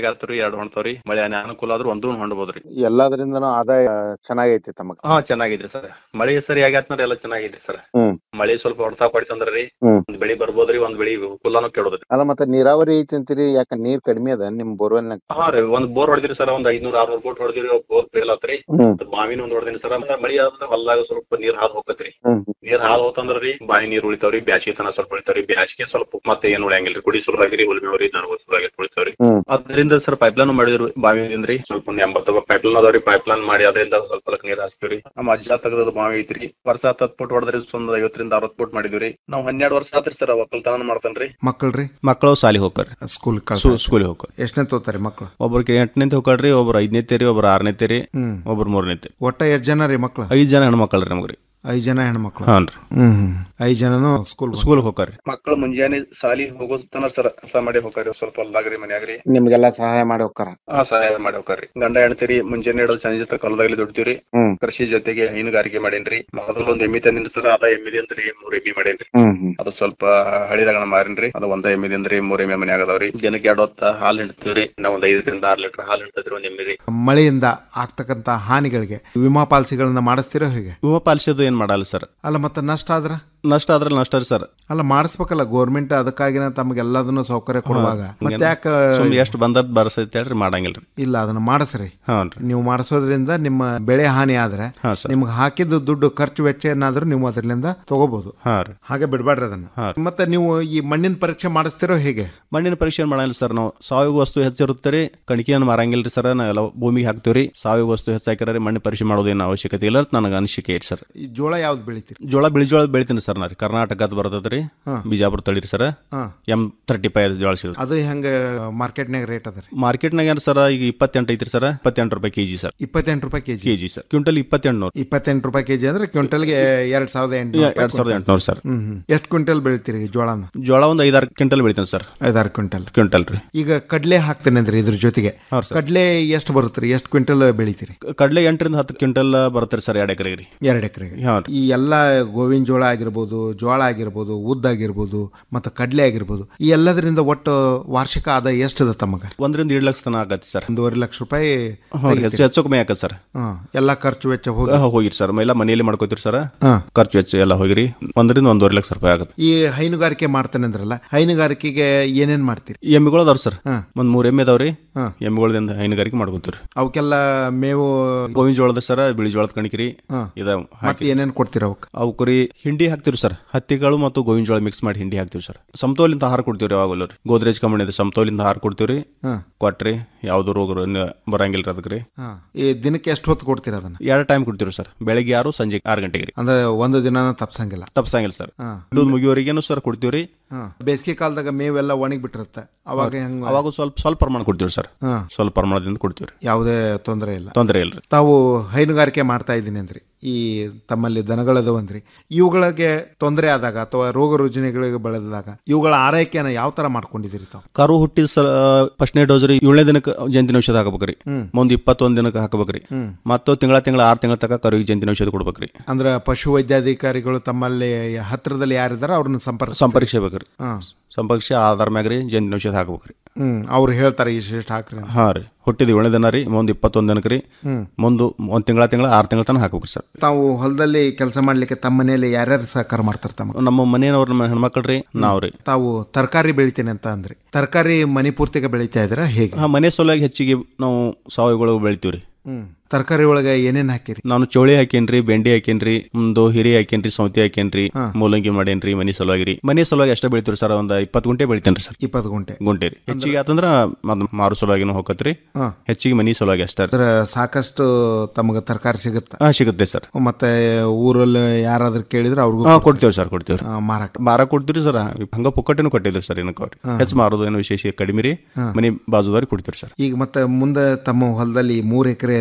ಆಗತ್ರಿ ಎರಡು ಹೊಣ್ತಾವ್ರಿ ಮಳೆ ಅನುಕೂಲ ಆದ್ರೂ ಒಂದು ಹೊಂಡ್ಬೋದ್ರಿ ಎಲ್ಲದರಿಂದನೂ ಆದಾಯ ಚೆನ್ನಾಗೈತಿ ತಮಗ ಹಾ ಚೆನ್ನಾಗಿದ್ರಿ ಸರ್ ಮಳೆ ಸರಿ ಆಗ್ಯಾತ್ನರಿ ಎಲ್ಲ ಚೆನ್ನಾಗಿದ್ರಿ ಸರ್ ಹ್ಮ್ ಮಳೆ ಸ್ವಲ್ಪ ಹೊಡ್ತಾ ಹೊಡಿತಂದ್ರಿ ಹ್ಮ್. ಒಂದ್ ಬೆಳಿ ಬರ್ಬೋದ್ರಿ ಒಂದ್ ಬೆಳಿ ಕುಲ್ಲಾನು ಕೆಡೋದ್ರಿ ಅಲ್ಲ ಮತ್ತೆ ನೀರಾವರಿ ಐತಿ ಅಂತೀರಿ ಯಾಕ ನೀರ್ ಕಡಿಮೆ ಅದ ನಿಮ್ ಬೋರ್ವೆಲ್ನಾಗ ಹಾ ರೀ ಒಂದ್ ಬೋರ್ ಹೊಡೆದಿರಿ ಸರ್ ಒಂದ್ ಐದ್ನೂರ್ ಆರ್ನೂರ್ ಬೋಟ್ ಹೊಡೆದಿರಿ ಬೋರ್ ಫೇಲ್ ಆತ್ರಿ ಹ್ಮ್. ಮತ್ತ್ ಬಾವಿನ ಒಂದ್ ಹೊಡೆದಿನಿ ಸರ್ ಅಂದ್ರೆ ಮಳಿ ಆದ್ರೆ ಹೊಲ್ದಾಗ ಸ್ವಲ್ಪ ನೀರ್ ಹಾದ್ ಹೋಗತ್ರಿ ಹ್ಮ್ ನೀರ್ ಹಾದ್ ಹೋತಂದ್ರಿ ಬಾವಿ ನೀರ್ ಉಳಿತಾವ್ರಿ ಬ್ಯಾಸಿಗೆ ತನ ಸ್ವಲ್ಪ ಉಳಿತಾವ್ರಿ ಬ್ಯಾಸಿಗೆ ಸ್ವಲ್ಪ ಮತ್ತೆ ಏನ್ ಉಳಿಯಂಗಿಲ್ರಿ ಕುಡಿ ಸಲುವಾಗಿರಿ ಉಳ್ಮೇವ್ರಿ ದನಗಳ ಸಲುವಾಗಿ ಉಳಿತಾವ್ರಿ ಹ್ಮ್. ಅದರಿಂದ ಸರ್ ಪೈಪ್ಲೈನ್ ಮಾಡಿದ್ರು ಬಾವಿದಿಂದ್ರಿ ಸ್ವಲ್ಪ ಒಂದ್ ಎಂಬತ್ತು ಪೈಪ್ಲೈನ್ ಅದಾವ್ರಿ ಪೈಪ್ಲೈನ್ ಮಾಡಿ ಅದರಿಂದ ಸ್ವಲ್ಪ ಸ್ವಲ್ಪ ನೀರ್ ಹಾಸ್ತೀವ್ರಿ ನಮ್ಮ ಅಜ್ಜ ತೆಗದ ಬಾವಿ ಐತ್ರಿ ವರ್ಷ ಹತ್ತತ್ ಫುಟ್ ಹೊಡೆದ್ರಿ ಒಂದ್ ಐವತ್ತರಿಂದ ಅರವತ್ ಫುಟ್ ಮಾಡಿದ್ವಿ ನಾವ್ ಹನ್ನೆರಡು ವರ್ಷ ಆತ್ರಿ ಸರ್ ಒಕ್ಕಲ್ತನ ಮಾಡ್ತಾನ್ರಿ ಮಕ್ಕಳ್ರಿ ಮಕ್ಕಳು ಸಾಲಿ ಹೋಗ್ತಾರ ಸ್ಕೂಲ್ ಸ್ಕೂಲಿಗೆ ಹೋಗ್ತಾರ ಎಷ್ಟನೇ ತೋತಾರಿ ಮಕ್ಳು ಒಬ್ರಿಗೆ ಎಂಟನೇತಿ ಹೋಗ್ರಿ ಒಬ್ರು ಐದನೇತಿ ಒಬ್ರು ಆರನೇತಿ ರೀ ಹ್ಮ್. ಒಬ್ರು ಮೂರನೇತಿ ಒಟ್ಟ ಎಷ್ಟ್ ಜನ ರೀ ಮಕ್ಳು ಐದ್ ಜನ ಹೆಣ್ಮಕ್ಳು ರೀ ನಮ್ಗ್ರಿ ಐದ್ ಜನ ಹೆಣ್ಮಕ್ಳು ಹಾನ್ರಿ ಹ್ಮ್ ಹ್ಮ್ ಐದ್ ಜನನು ಸ್ಕೂಲ್ ಸ್ಕೂಲ್ ಹೋಗ್ತಾರ್ರಿ ಮಕ್ಕಳು ಮುಂಜಾನೆ ಸಾಲಿ ಹೋಗೋತನ ಸರ್ ಕಸ ಮಾಡಿ ಹೋಗ್ತಾರಿ ಸ್ವಲ್ಪ ಹೊಲ್ದಾಗ್ರಿ ಮನ್ಯಾಗ್ರಿ ನಿಮ್ಗೆಲ್ಲಾ ಸಹಾಯ ಮಾಡಿ ಹೋಗ್ತಾರ ಹಾ ಸಹಾಯ ಮಾಡಿ ಹೋಗ್ತಾರ್ರಿ ಗಂಡ ಹೆಣ್ತಿರಿ ಮುಂಜಾನೆ ಇಡೋದು ಸಂಜೆ ತಕ ಹೊಲದಾಗ್ಲಿ ದುಡ್ತೀವ್ರಿ ಹ್ಮ್. ಕೃಷಿ ಜೊತೆಗೆ ಹೈನುಗಾರಿಕೆ ಮಾಡೇನ್ರಿ ಮೊದಲು ಒಂದ್ ಎಮ್ಮಿ ತಂದಿನಿ ಸರ್ ಅದ ಎಮ್ಮಿದಿ ಅಂತ್ರಿ ಮೂರ್ ಎಮ್ಮಿ ಮಾಡೇನ್ರಿ ಹ್ಮ್ ಹ್ಮ್ ಅದು ಸ್ವಲ್ಪ ಹಳಿದಾಗ ಮಾರೇನ್ರಿ ಅದು ಒಂದ ಎಮ್ಮಿದಿ ಅಂದ್ರಿ ಮೂರ್ ಎಮ್ಮಿ ಮನ್ಯಾಗ ಅದಾವ್ರಿ ಜನಕ್ಕೆ ಎರಡ್ ಹೊತ್ತ ಹಾಲ್ ಹಿಡ್ತೀವ್ರಿ ನಾವ್ ಒಂದ್ ಐದರಿಂದ ಆರ್ ಲೀಟರ್ ಹಾಲ್ ಹಿಡ್ತದ್ರಿ ಒಂದ್ ಎಮ್ಮಿ ರೀ ಮಳೆಯಿಂದ ಆಗ್ತಕ್ಕಂತ ಹಾನಿಗಳಿಗೆ ವಿಮಾ ಪಾಲಿಸಿಗಳನ್ನ ಮಾಡಿಸ್ತೀರೋ ಹೇಗೆ ವಿಮಾ ಪಾಲಿಸೋದು ಏನ್ ಮಾಡಲ್ಲ ಸರ್ ಅಲ್ಲ ಮತ್ತೆ ನಷ್ಟ ಆದ್ರ ನಷ್ಟ ಆದ್ರೆ ನಷ್ಟ ರೀ ಸರ್ ಅಲ್ಲ ಮಾಡಿಸ್ಬೇಕಲ್ಲ ಗೋರ್ಮೆಂಟ್ ಅದಕ್ಕಾಗಿನ ತಮ್ಗೆಲ್ಲದನ್ನು ಸೌಕರ್ಯ ಕೊಡುವಾಗ ಮತ್ತೆ ಯಾಕೆ ಸುಮ್ನೆ ಎಷ್ಟು ಬಂದದ್ ಬರ್ಸೈತಿ ಹೇಳ್ರಿ ಮಾಡಂಗಿಲ್ರಿ ಇಲ್ಲ ಅದನ್ನ ಮಾಡಿಸ್ರಿ ಹಾನ್ರಿ ನೀವು ಮಾಡಿಸೋದ್ರಿಂದ ನಿಮ್ಮ ಬೆಳೆ ಹಾನಿ ಆದ್ರೆ ಹಾ ಸರ್ ನಿಮ್ಗೆ ಹಾಕಿದ ದುಡ್ಡು ಖರ್ಚು ವೆಚ್ಚ ಏನಾದ್ರೂ ನೀವು ಅದರಿಂದ ತಗೋಬಹುದು ಹಾ ರೀ ಹಾಗೆ ಬಿಡ್ಬೇಡ್ರಿ ಅದನ್ನ ಮತ್ತೆ ನೀವು ಈ ಮಣ್ಣಿನ ಪರೀಕ್ಷೆ ಮಾಡಿಸ್ತಿರೋ ಹೇಗೆ ಮಣ್ಣಿನ ಪರೀಕ್ಷೆ ಮಾಡಂಗಿಲ್ಲ ಸರ್ ನಾವು ಸಾವಯವ ವಸ್ತು ಹೆಚ್ಚಿರುತ್ತೆ ರೀ ಕಣಿಕೆಯನ್ನು ಮಾರಂಗಿಲ್ರಿ ಸರ್ ನಾವೆಲ್ಲ ಭೂಮಿಗೆ ಹಾಕ್ತೀವ್ರಿ ಸಾವಯವ ವಸ್ತು ಹೆಚ್ಚಾಕಿದ್ರೆ ಮಣ್ಣು ಪರೀಕ್ಷೆ ಮಾಡೋದೇನು ಅವಶ್ಯಕತೆ ಇಲ್ಲ ಅಂತ ನನಗೆ ಅನಿಸಿಕೆ ಐತಿ ಸರ್ ಈ ಜೋಳ ಯಾವ್ದು ಬೆಳಿತೀರಿ ಜೋಳ ಬಿಳಿ ಜೋಳ ಬೆಳಿತೀನಿ ಸರ್ ನಾ ರೀ ಕರ್ನಾಟಕದ ಬರ್ತದ್ರಿ ಹಾ. ಬಿಜಾಪುರ ತಳಿರಿ ಸರ್ ಹಾ. ಎಂ ತರ್ಟಿ ಫೈವ್ ಜೋಳ ಸಿಗುತ್ತೆ ಅದು ಹೆಂಗ ಮಾರ್ಕೆಟ್ನಾಗ ರೇಟ್ ಅದ ರೀ ಮಾರ್ಕೆಟ್ನಾಗ ಏನು ಸರ್ ಈಗ ಇಪ್ಪತ್ತೆಂಟು ಐತ್ರಿ ಸರ್ ಇಪ್ಪತ್ತೆಂಟು ರೂಪಾಯಿ ಕೆಜಿ ಸರ್ ಇಪ್ಪತ್ತೆಂಟು ರೂಪಾಯಿ ಕೆಜಿ ಕೆಜಿ ಸರ್ ಕ್ವಿಂಟಲ್ ಇಪ್ಪತ್ತೆಂಟು ನೂರು ಇಪ್ಪತ್ತೆಂಟು ರೂಪಾಯಿ ಕೆಜಿ ಅಂದ್ರೆ ಕ್ವಿಂಟಲ್ಗೆ ಎರಡ್ ಸಾವಿರದ ಎಂಟು ಎರಡ್ ಸಾವಿರದ ಎಂಟುನೂರು ಸರ್ ಹ್ಮ್ ಹ್ಮ್ ಎಷ್ಟು ಕ್ವಿಂಟಲ್ ಬೆಳಿತೀರಿ ಈ ಜೋಳನ ಜೋಳ ಒಂದು ಐದಾರು ಕ್ವಿಂಟಲ್ ಬೆಳಿತೀನಿ ಸರ್ ಐದಾರು ಕ್ವಿಂಟಲ್ ಕ್ವಿಂಟಲ್ ರೀ ಈಗ ಕಡ್ಲೆ ಹಾಕ್ತೇನೆ ಅಂದ್ರೆ ಇದ್ರ ಜೊತೆಗೆ ಹೌದು ಸರ್. ಕಡ್ಲೆ ಎಷ್ಟು ಬರುತ್ತೆ ರೀ ಎಷ್ಟು ಕ್ವಿಂಟಲ್ ಬೆಳಿತೀರಿ ಕಡಲೆ ಎಂಟರಿಂದ ಹತ್ತು ಕ್ವಿಂಟಲ್ ಬರುತ್ತೆ ಸರ್ ಎರಡು ಎಕರೆಗೆ ರೀ ಎರಡು ಎಕರೆಗೆ ಹಾಂ ರೀ ಈ ಎಲ್ಲ ಗೋವಿನ ಜೋಳ ಆಗಿರ್ಬೋದು ಜೋಳ ಆಗಿರ್ಬೋದು ಉದ್ದ ಆಗಿರ್ಬೋದು ಮತ್ತು ಕಡ್ಲೆ ಆಗಿರ್ಬೋದು ಈ ಎಲ್ಲದರಿಂದ ಒಟ್ಟು ವಾರ್ಷಿಕ ಆದಾಯ ಎಷ್ಟದ ತಮಗ ಒಂದರಿಂದ ಏಳು ಲಕ್ಷ ತನಕ ಆಗತ್ತೆ ಸರ್ ಒಂದೂವರೆ ಲಕ್ಷ ರೂಪಾಯಿ ಹ್ಞೂ ರೀ, ಹೆಚ್ಚು ಹೆಚ್ಚು ಕಮ್ಮಿ ಆಗತ್ತೆ ಸರ್ ಹಾ ಎಲ್ಲ ಖರ್ಚು ವೆಚ್ಚ ಹೋಗಿ ಹಾ, ಹೋಗಿರಿ ಸರ್ ಎಲ್ಲ ಮನೆಯಲ್ಲಿ ಮಾಡ್ಕೋತೀರಿ ಸರ್ ಹಾ. ಖರ್ಚು ವೆಚ್ಚ ಎಲ್ಲ ಹೋಗಿರಿ ಒಂದರಿಂದ ಒಂದೂವರೆ ಲಕ್ಷ ರೂಪಾಯಿ ಆಗುತ್ತೆ ಈ ಹೈನುಗಾರಿಕೆ ಮಾಡ್ತೇನೆ ಅಂದ್ರಲ್ಲ ಹೈನುಗಾರಿಕೆಗೆ ಏನೇನ್ ಮಾಡ್ತೀರಿ ಎಮ್ಮಿಗಳು ಅದಾವ್ರಿ ಸರ್ ಹಾ. ಒಂದ್ ಮೂರ್ ಎಮ್ಮೆ ಅದಾವ್ರಿ ಹಾ. ಎಮ್ಮಿಗಳಿಂದ ಹೈನುಗಾರಿಕೆ ಮಾಡ್ಕೋತೀರಿ ಅವಕ್ಕೆಲ್ಲ ಮೇವು ಗೋವಿನ ಜೋಳದ ಸರ್ ಬಿಳಿ ಜೋಳದ ಕಣಿಕಿರಿ ಹಾ. ಇದ ಮತ್ತೆ ಹಾಕಿ ಏನೇನ್ ಕೊಡ್ತೀರ ಅವಕ್ಕೆ ಅವಕ್ಕರಿ ಹಿಂಡಿ ಹಾಕ್ತಿವಿ ಸರ್ ಹತ್ತಿಗಳು ಮತ್ತು ಗೋವಿನ ಜೋಳ ಮಿಕ್ಸ್ ಮಾಡಿ ಹಿಂಡಿ ಹಾಕ್ತಿವಿ ಸರ್ ಸಮತೋಲಿಂದ ಆಹಾರ ಕೊಡ್ತೀವಿ ಯಾವಾಗಲೂ ರೀ ಗೋದ್ರೇಜ್ ಕಂಪನಿ ಇದೆ ಸಮತೋಲಿಂದ ಆಹಾರ ಕೊಡ್ತೀವಿ ಹಾ. ಕೊಟ್ರಿ ಯಾವ್ದು ರೋಗ ರ- ಬರಂಗಿಲ್ಲ ಅದಕ್ಕೆ ರೀ ಹಾ ಈ ದಿನಕ್ಕೆ ಎಷ್ಟು ಹೊತ್ತು ಕೊಡ್ತೀರ ಅದನ್ನ ಎರಡು ಟೈಮ್ ಕೊಡ್ತೀವಿ ಸರ್ ಬೆಳಗ್ಗೆ ಆರು ಸಂಜೆ ಆರು ಗಂಟೆಗೆ ರೀ ಅಂದ್ರೆ ಒಂದು ದಿನ ತಪ್ಸಂಗಿಲ್ಲ ತಪ್ಸಂಗಿಲ್ಲ ಸರ್ ಹಾ. ಇದು ಮುಗಿಯೋರಿಗೇನು ಸರ್ ಕೊಡ್ತೀವಿ ರೀ ಹಾ ಬೇಸಿಗೆ ಕಾಲದಾಗ ಮೇವೆಲ್ಲ ಒಣಗಿ ಬಿಟ್ಟಿರುತ್ತೆ ಅವಾಗ ಹೆಂಗ ಅವಾಗ ಸ್ವಲ್ಪ ಸ್ವಲ್ಪ ಪ್ರಮಾಣ ಕೊಡ್ತೀವಿ ಸರ್ ಹಾ. ಸ್ವಲ್ಪ ಪ್ರಮಾಣದಿಂದ ಕೊಡ್ತೀವಿ ರೀ ಯಾವುದೇ ತೊಂದರೆ ಇಲ್ಲ ತೊಂದರೆ ಇಲ್ರಿ ತಾವು ಹೈನುಗಾರಿಕೆ ಮಾಡ್ತಾ ಇದ್ದೀನಿ ಅಂದ್ರಿ ಈ ತಮ್ಮಲ್ಲಿ ದನಗಳದವು ಅಂದ್ರಿ ಇವುಗಳಿಗೆ ತೊಂದರೆ ಆದಾಗ ಅಥವಾ ರೋಗ ರುಜಿನಗಳಿಗೆ ಬೆಳೆದಾಗ ಇವುಗಳ ಆರೈಕೆನ ಯಾವ ತರ ಮಾಡ್ಕೊಂಡಿದ್ದೀರಿ ತಾವು ಕರು ಹುಟ್ಟಿದ ಸಲ ಫಸ್ಟ್ನೇ ಡೋಸ್ ರೀ ಏಳನೇ ದಿನಕ್ಕೆ ಜಂತಿನ ಔಷಧ ಹಾಕ್ಬೇಕ್ರಿ ಹ್ಮ್. ಮುಂದ್ ಇಪ್ಪತ್ತೊಂದ್ ದಿನಕ್ಕೆ ಹಾಕ್ಬೇಕ್ರಿ ಹ್ಮ್. ಮತ್ತು ತಿಂಗಳ ತಿಂಗಳ ಆರು ತಿಂಗಳ ತನಕ ಕರುವಿಗೆ ಜಂತಿನ ಔಷಧ ಕೊಡ್ಬೇಕ್ರಿ ಅಂದ್ರೆ ಪಶು ವೈದ್ಯಾಧಿಕಾರಿಗಳು ತಮ್ಮಲ್ಲಿ ಹತ್ತಿರದಲ್ಲಿ ಯಾರಿದಾರ ಅವ್ರನ್ನ ಸಂಪರ್ಕ ಸಂಪರ್ಕಿಸಬೇಕ್ರಿ ಹಾ. ಸಂಪರ್ಕಿಸಿ ಆಧಾರ ಮ್ಯಾಗ ರೀ ಜಂತಿನ ಔಷಧ ಹಾಕ್ಬೇಕ್ರಿ ಹ್ಮ್ ಅವ್ರು ಹೇಳ್ತಾರೆ ಇಷ್ಟು ಹಾಕ್ರಿ ಅಂತ. ಹಾ ರೀ ಹುಟ್ಟಿದ ಏಳನೇ ದಿನ ರೀ ಮುಂದ್ ಇಪ್ಪತ್ತೊಂದ್ ದಿನಕ್ಕೆ ರೀ ಹ್ಮ್. ಮುಂದು ಒಂದ್ ತಿಂಗಳ ತಿಂಗಳ ಆರು ತಿಂಗಳ ತನಕ ಹಾಕ್ಬೇಕ್ರಿ ಸರ್ ತಾವು ಹೊಲದಲ್ಲಿ ಕೆಲಸ ಮಾಡ್ಲಿಕ್ಕೆ ತಮ್ಮ ಮನೆಯಲ್ಲಿ ಯಾರ್ಯಾರು ಸಹಕಾರ ಮಾಡ್ತಾರೆ ತಮ್ಮ ನಮ್ಮ ಮನೆಯವ್ರ ನಮ್ಮ ಹೆಣ್ಮಕ್ಳು ರೀ ನಾವ್ ರೀ ತಾವು ತರಕಾರಿ ಬೆಳಿತೀನಿ ಅಂತ ಅಂದ್ರಿ ತರಕಾರಿ ಮನೆ ಪೂರ್ತಿಗೆ ಬೆಳಿತಾ ಇದ್ದೀರಾ ಹೇಗೆ ಹಾ ಮನೆ ಸಲುವಾಗಿ ಹೆಚ್ಚಿಗೆ ನಾವು ಸಾವಯವಗಳು ಬೆಳಿತೀವಿ ರೀ ಹ್ಮ್ ತರಕಾರಿ ಒಳಗೆ ಏನೇನ್ ಹಾಕಿರಿ ನಾನು ಚೌಳಿ ಹಾಕೇನ್ರಿ ಬೆಂಡಿ ಹಾಕೇನ್ರಿ ಒಂದು ಹಿರಿ ಹಾಕೇನ್ರಿ ಸೌತಿ ಹಾಕೇನ್ರಿ ಹಾ. ಮೂಲಂಗಿ ಮಾಡೇನ್ರಿ ಮನಿ ಸಲುವಾಗಿ ರೀ ಮನಿ ಸಲುವಾಗಿ ಎಷ್ಟ ಬೆಳಿತೀರಿ ಸರ್ ಒಂದ್ ಇಪ್ಪತ್ತು ಗುಂಟೆ ಬೆಳಿತೇನ್ರಿ ಸರ್ ಇಪ್ಪತ್ತು ಗುಂಟೆ ಗುಂಟೆ ರೀ ಹೆಚ್ಚಿಗೆ ಆತಂದ್ರ ಮತ್ ಮಾರು ಸಲುವಾಗಿನೂ ಹೋಗತ್ರಿ ಹಾ. ಹೆಚ್ಚಿಗೆ ಮನಿ ಸಲುವಾಗಿ ಅಷ್ಟ ಅಂದ್ರೆ ಸಾಕಷ್ಟು ತಮಗೆ ತರಕಾರಿ ಸಿಗುತ್ತೆ ಹಾ ಸಿಗುತ್ತೆ ಸರ್ ಮತ್ತೆ ಊರಲ್ಲಿ ಯಾರಾದ್ರೂ ಕೇಳಿದ್ರೆ ಅವ್ರಿಗೂ ಹಾ ಕೊಡ್ತೇವೆ ಸರ್ ಕೊಡ್ತೇವೆ ಆ, ಮಾರಾಟ ಮಾರ ಕೊಡ್ತೀರಿ ಸರ್ ಹಂಗ ಪುಕ್ಕಟ್ಟೆನು ಕೊಟ್ಟಿದ್ರಿ ಸರ್ ಏನಕ್ಕೆ ಅವ್ರಿ ಹಾ. ಹೆಚ್ಚು ಮಾರೋದು ಏನು ವಿಶೇಷ ಕಡಿಮೆ ರೀ ಹಾ. ಮನಿ ಬಾಜುದವ್ರಿಗೆ ಕೊಡ್ತೀರಿ ಸರ್ ಈಗ ಮತ್ತೆ ಮುಂದೆ ತಮ್ಮ ಹೊಲದಲ್ಲಿ ಮೂರು ಎಕರೆಯಲ್ಲಿ ಗೋವಿನ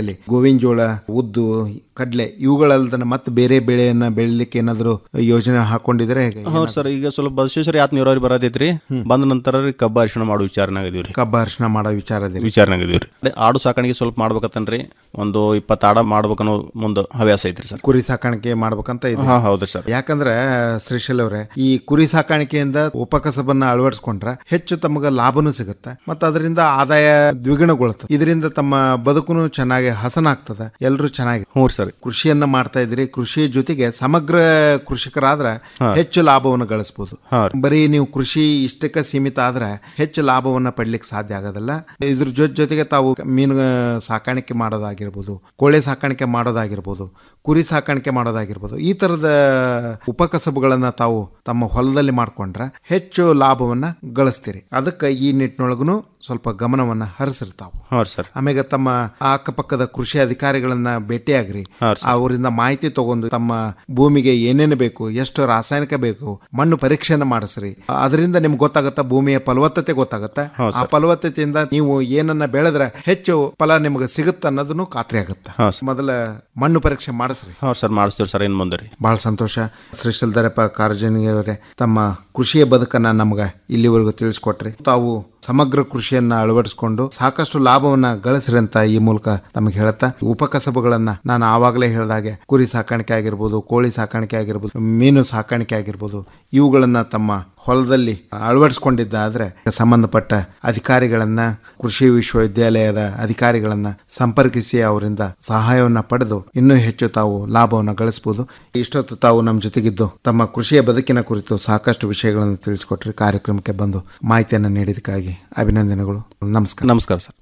ಗೋವಿನ ಜೋಳ ಉದ್ದು ಕಡಲೆ ಇವುಗಳಲ್ದನ ಮತ್ತೆ ಬೇರೆ ಬೆಳೆಯನ್ನ ಬೆಳಿಲಿಕ್ಕೆ ಏನಾದರೂ ಯೋಜನೆ ಹಾಕೊಂಡಿದ್ರೆ ಹೇಗೆ? ಹೌದು ಸರ್ ಈಗ ಸ್ವಲ್ಪ ಬಸವೇಶ್ವರ ಯಾತ್ ನೀರಾವರಿ ಬರತೈತ್ರಿ ಬಂದ ನಂತರ ರೀ ಕಬ್ಬ ಅರಿಶಿಣ ಮಾಡೋ ವಿಚಾರನಾಗ ಇದೀವ್ರಿ ಕಬ್ಬ ಅರಿಶಿಣ ಮಾಡೋ ವಿಚಾರದಲ್ಲಿ ವಿಚಾರನಾಗ ಇದೀವ್ರಿ ಅದೇ ಆಡು ಸಾಕಾಣಿಕೆ ಸ್ವಲ್ಪ ಮಾಡ್ಬೇಕತ್ತನ್ರಿ ಒಂದು ಇಪ್ಪತ್ತು ಆಡ ಮಾಡ್ಬೇಕನ್ನೋ ಮುಂದೆ ಹವ್ಯಾಸ ಐತ್ರಿ ಸರ್ ಕುರಿ ಸಾಕಾಣಿಕೆ ಮಾಡ್ಬೇಕಂತ ಇದೆ ಹಾ ಹೌದ್ರಿ ಸರ್ ಯಾಕಂದ್ರೆ ಶ್ರೀಶೈಲ್ ಅವರೇ ಈ ಕುರಿ ಸಾಕಾಣಿಕೆಯಿಂದ ಉಪಕಸಬನ್ನ ಅಳವಡಿಸ್ಕೊಂಡ್ರೆ ಹೆಚ್ಚು ತಮಗೆ ಲಾಭನೂ ಸಿಗುತ್ತೆ ಮತ್ತೆ ಅದರಿಂದ ಆದಾಯ ದ್ವಿಗುಣಗೊಳ್ಳುತ್ತೆ ಇದರಿಂದ ತಮ್ಮ ಬದುಕುನು ಚೆನ್ನಾಗಿ ಹಸನಾಗ್ತದೆ ಎಲ್ಲರೂ ಚೆನ್ನಾಗಿ ಹ್ಞೂ ಸರ್ ಕೃಷಿಯನ್ನ ಮಾಡ್ತಾ ಇದ್ರಿ ಕೃಷಿ ಜೊತೆಗೆ ಸಮಗ್ರ ಕೃಷಿಕರಾದ್ರೆ ಹಾ. ಹೆಚ್ಚು ಲಾಭವನ್ನು ಗಳಿಸಬಹುದು ಹಾ ಬರೀ ನೀವು ಕೃಷಿ ಇಷ್ಟಕ್ಕೆ ಸೀಮಿತ ಆದ್ರೆ ಹೆಚ್ಚು ಲಾಭವನ್ನ ಪಡ್ಲಿಕ್ಕೆ ಸಾಧ್ಯ ಆಗೋದಿಲ್ಲ ಇದ್ರ ಜೊತೆ ಜೊತೆಗೆ ತಾವು ಮೀನು ಸಾಕಾಣಿಕೆ ಮಾಡೋದಾಗಿರ್ಬೋದು ಕೋಳಿ ಸಾಕಾಣಿಕೆ ಮಾಡೋದಾಗಿರ್ಬೋದು ಕುರಿ ಸಾಕಾಣಿಕೆ ಮಾಡೋದಾಗಿರ್ಬೋದು ಈ ತರದ ಉಪಕಸಬುಗಳನ್ನ ತಾವು ತಮ್ಮ ಹೊಲದಲ್ಲಿ ಮಾಡ್ಕೊಂಡ್ರೆ ಹೆಚ್ಚು ಲಾಭವನ್ನ ಗಳಿಸ್ತೀರಿ ಅದಕ್ಕೆ ಈ ನಿಟ್ಟಿನೊಳಗೂ ಸ್ವಲ್ಪ ಗಮನವನ್ನ ಹರಿಸಿರ್ತಾವು ಹಾಂ ಸರ್ ಆಮೇಲೆ ತಮ್ಮ ಅಕ್ಕಪಕ್ಕದ ಕೃಷಿ ಅಧಿಕಾರಿಗಳನ್ನ ಭೇಟಿಯಾಗ್ರಿ ಹಾ, ಅವರಿಂದ ಮಾಹಿತಿ ತಗೊಂಡು ತಮ್ಮ ಭೂಮಿಗೆ ಏನೇನು ಬೇಕು ಎಷ್ಟು ರಾಸಾಯನಿಕ ಬೇಕು ಮಣ್ಣು ಪರೀಕ್ಷೆನ ಮಾಡಿಸ್ರಿ ಅದರಿಂದ ನಿಮ್ಗೆ ಗೊತ್ತಾಗತ್ತ ಭೂಮಿಯ ಫಲವತ್ತತೆ ಗೊತ್ತಾಗತ್ತೆ ಹೌದು ಆ ಫಲವತ್ತತೆಯಿಂದ ನೀವು ಏನನ್ನ ಬೆಳೆದ್ರೆ ಹೆಚ್ಚು ಫಲ ನಿಮ್ಗೆ ಸಿಗುತ್ತೆ ಅನ್ನೋದನ್ನು ಖಾತ್ರಿ ಆಗುತ್ತೆ ಹಾ, ಮೊದಲ ಮಣ್ಣು ಪರೀಕ್ಷೆ ಮಾಡಿಸ್ರಿ ಹಾಂ ಸರ್ ಮಾಡಿಸ್ತೀವಿ ಸರ್ ಇನ್ನು ಮುಂದೆ ರೀ ಬಹಳ ಸಂತೋಷ ಶ್ರೀಶಲ್ದರಪ್ಪ ಕಾರಜನಿಯವರೇ ತಮ್ಮ ಕೃಷಿಯ ಬದುಕನ್ನ ನಮ್ಗೆ ಇಲ್ಲಿವರೆಗೂ ತಿಳಿಸ್ಕೊಟ್ರಿ ತಾವು ಸಮಗ್ರ ಕೃಷಿಯನ್ನ ಅಳವಡಿಸಿಕೊಂಡು ಸಾಕಷ್ಟು ಲಾಭವನ್ನ ಗಳಿಸ್ರಿ ಅಂತ ಈ ಮೂಲಕ ನಮಗೆ ಹೇಳುತ್ತಾ ಉಪಕಸಬುಗಳನ್ನ ನಾನು ಆವಾಗಲೇ ಹೇಳಿದಾಗೆ ಕುರಿ ಸಾಕಾಣಿಕೆ ಆಗಿರ್ಬೋದು ಕೋಳಿ ಸಾಕಾಣಿಕೆ ಆಗಿರ್ಬೋದು ಮೀನು ಸಾಕಾಣಿಕೆ ಆಗಿರ್ಬೋದು ಇವುಗಳನ್ನ ತಮ್ಮ ಹೊಲದಲ್ಲಿ ಅಳವಡಿಸ್ಕೊಂಡಿದ್ದಾದ್ರೆ ಸಂಬಂಧಪಟ್ಟ ಅಧಿಕಾರಿಗಳನ್ನ ಕೃಷಿ ವಿಶ್ವವಿದ್ಯಾಲಯದ ಅಧಿಕಾರಿಗಳನ್ನ ಸಂಪರ್ಕಿಸಿ ಅವರಿಂದ ಸಹಾಯವನ್ನ ಪಡೆದು ಇನ್ನೂ ಹೆಚ್ಚು ತಾವು ಲಾಭವನ್ನು ಗಳಿಸಬಹುದು ಇಷ್ಟೊತ್ತು ತಾವು ನಮ್ಮ ಜೊತೆಗಿದ್ದು ತಮ್ಮ ಕೃಷಿಯ ಬದುಕಿನ ಕುರಿತು ಸಾಕಷ್ಟು ವಿಷಯಗಳನ್ನು ತಿಳಿಸಿಕೊಟ್ರಿ ಕಾರ್ಯಕ್ರಮಕ್ಕೆ ಬಂದು ಮಾಹಿತಿಯನ್ನು ನೀಡಿದಕ್ಕಾಗಿ ಅಭಿನಂದನೆಗಳು ನಮಸ್ಕಾರ ನಮಸ್ಕಾರ ಸರ್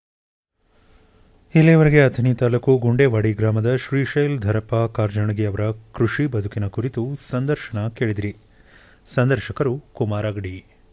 ಇಲ್ಲಿಯವರೆಗೆ ಅಥಣಿ ತಾಲೂಕು ಗುಂಡೇವಾಡಿ ಗ್ರಾಮದ ಶ್ರೀಶೈಲ್ ಧರಪ್ಪ ಕಾರ್ಜಣಗಿ ಅವರ ಕೃಷಿ ಬದುಕಿನ ಕುರಿತು ಸಂದರ್ಶನ ಕೇಳಿದಿರಿ ಸಂದರ್ಶಕರು ಕುಮಾರಗಡಿ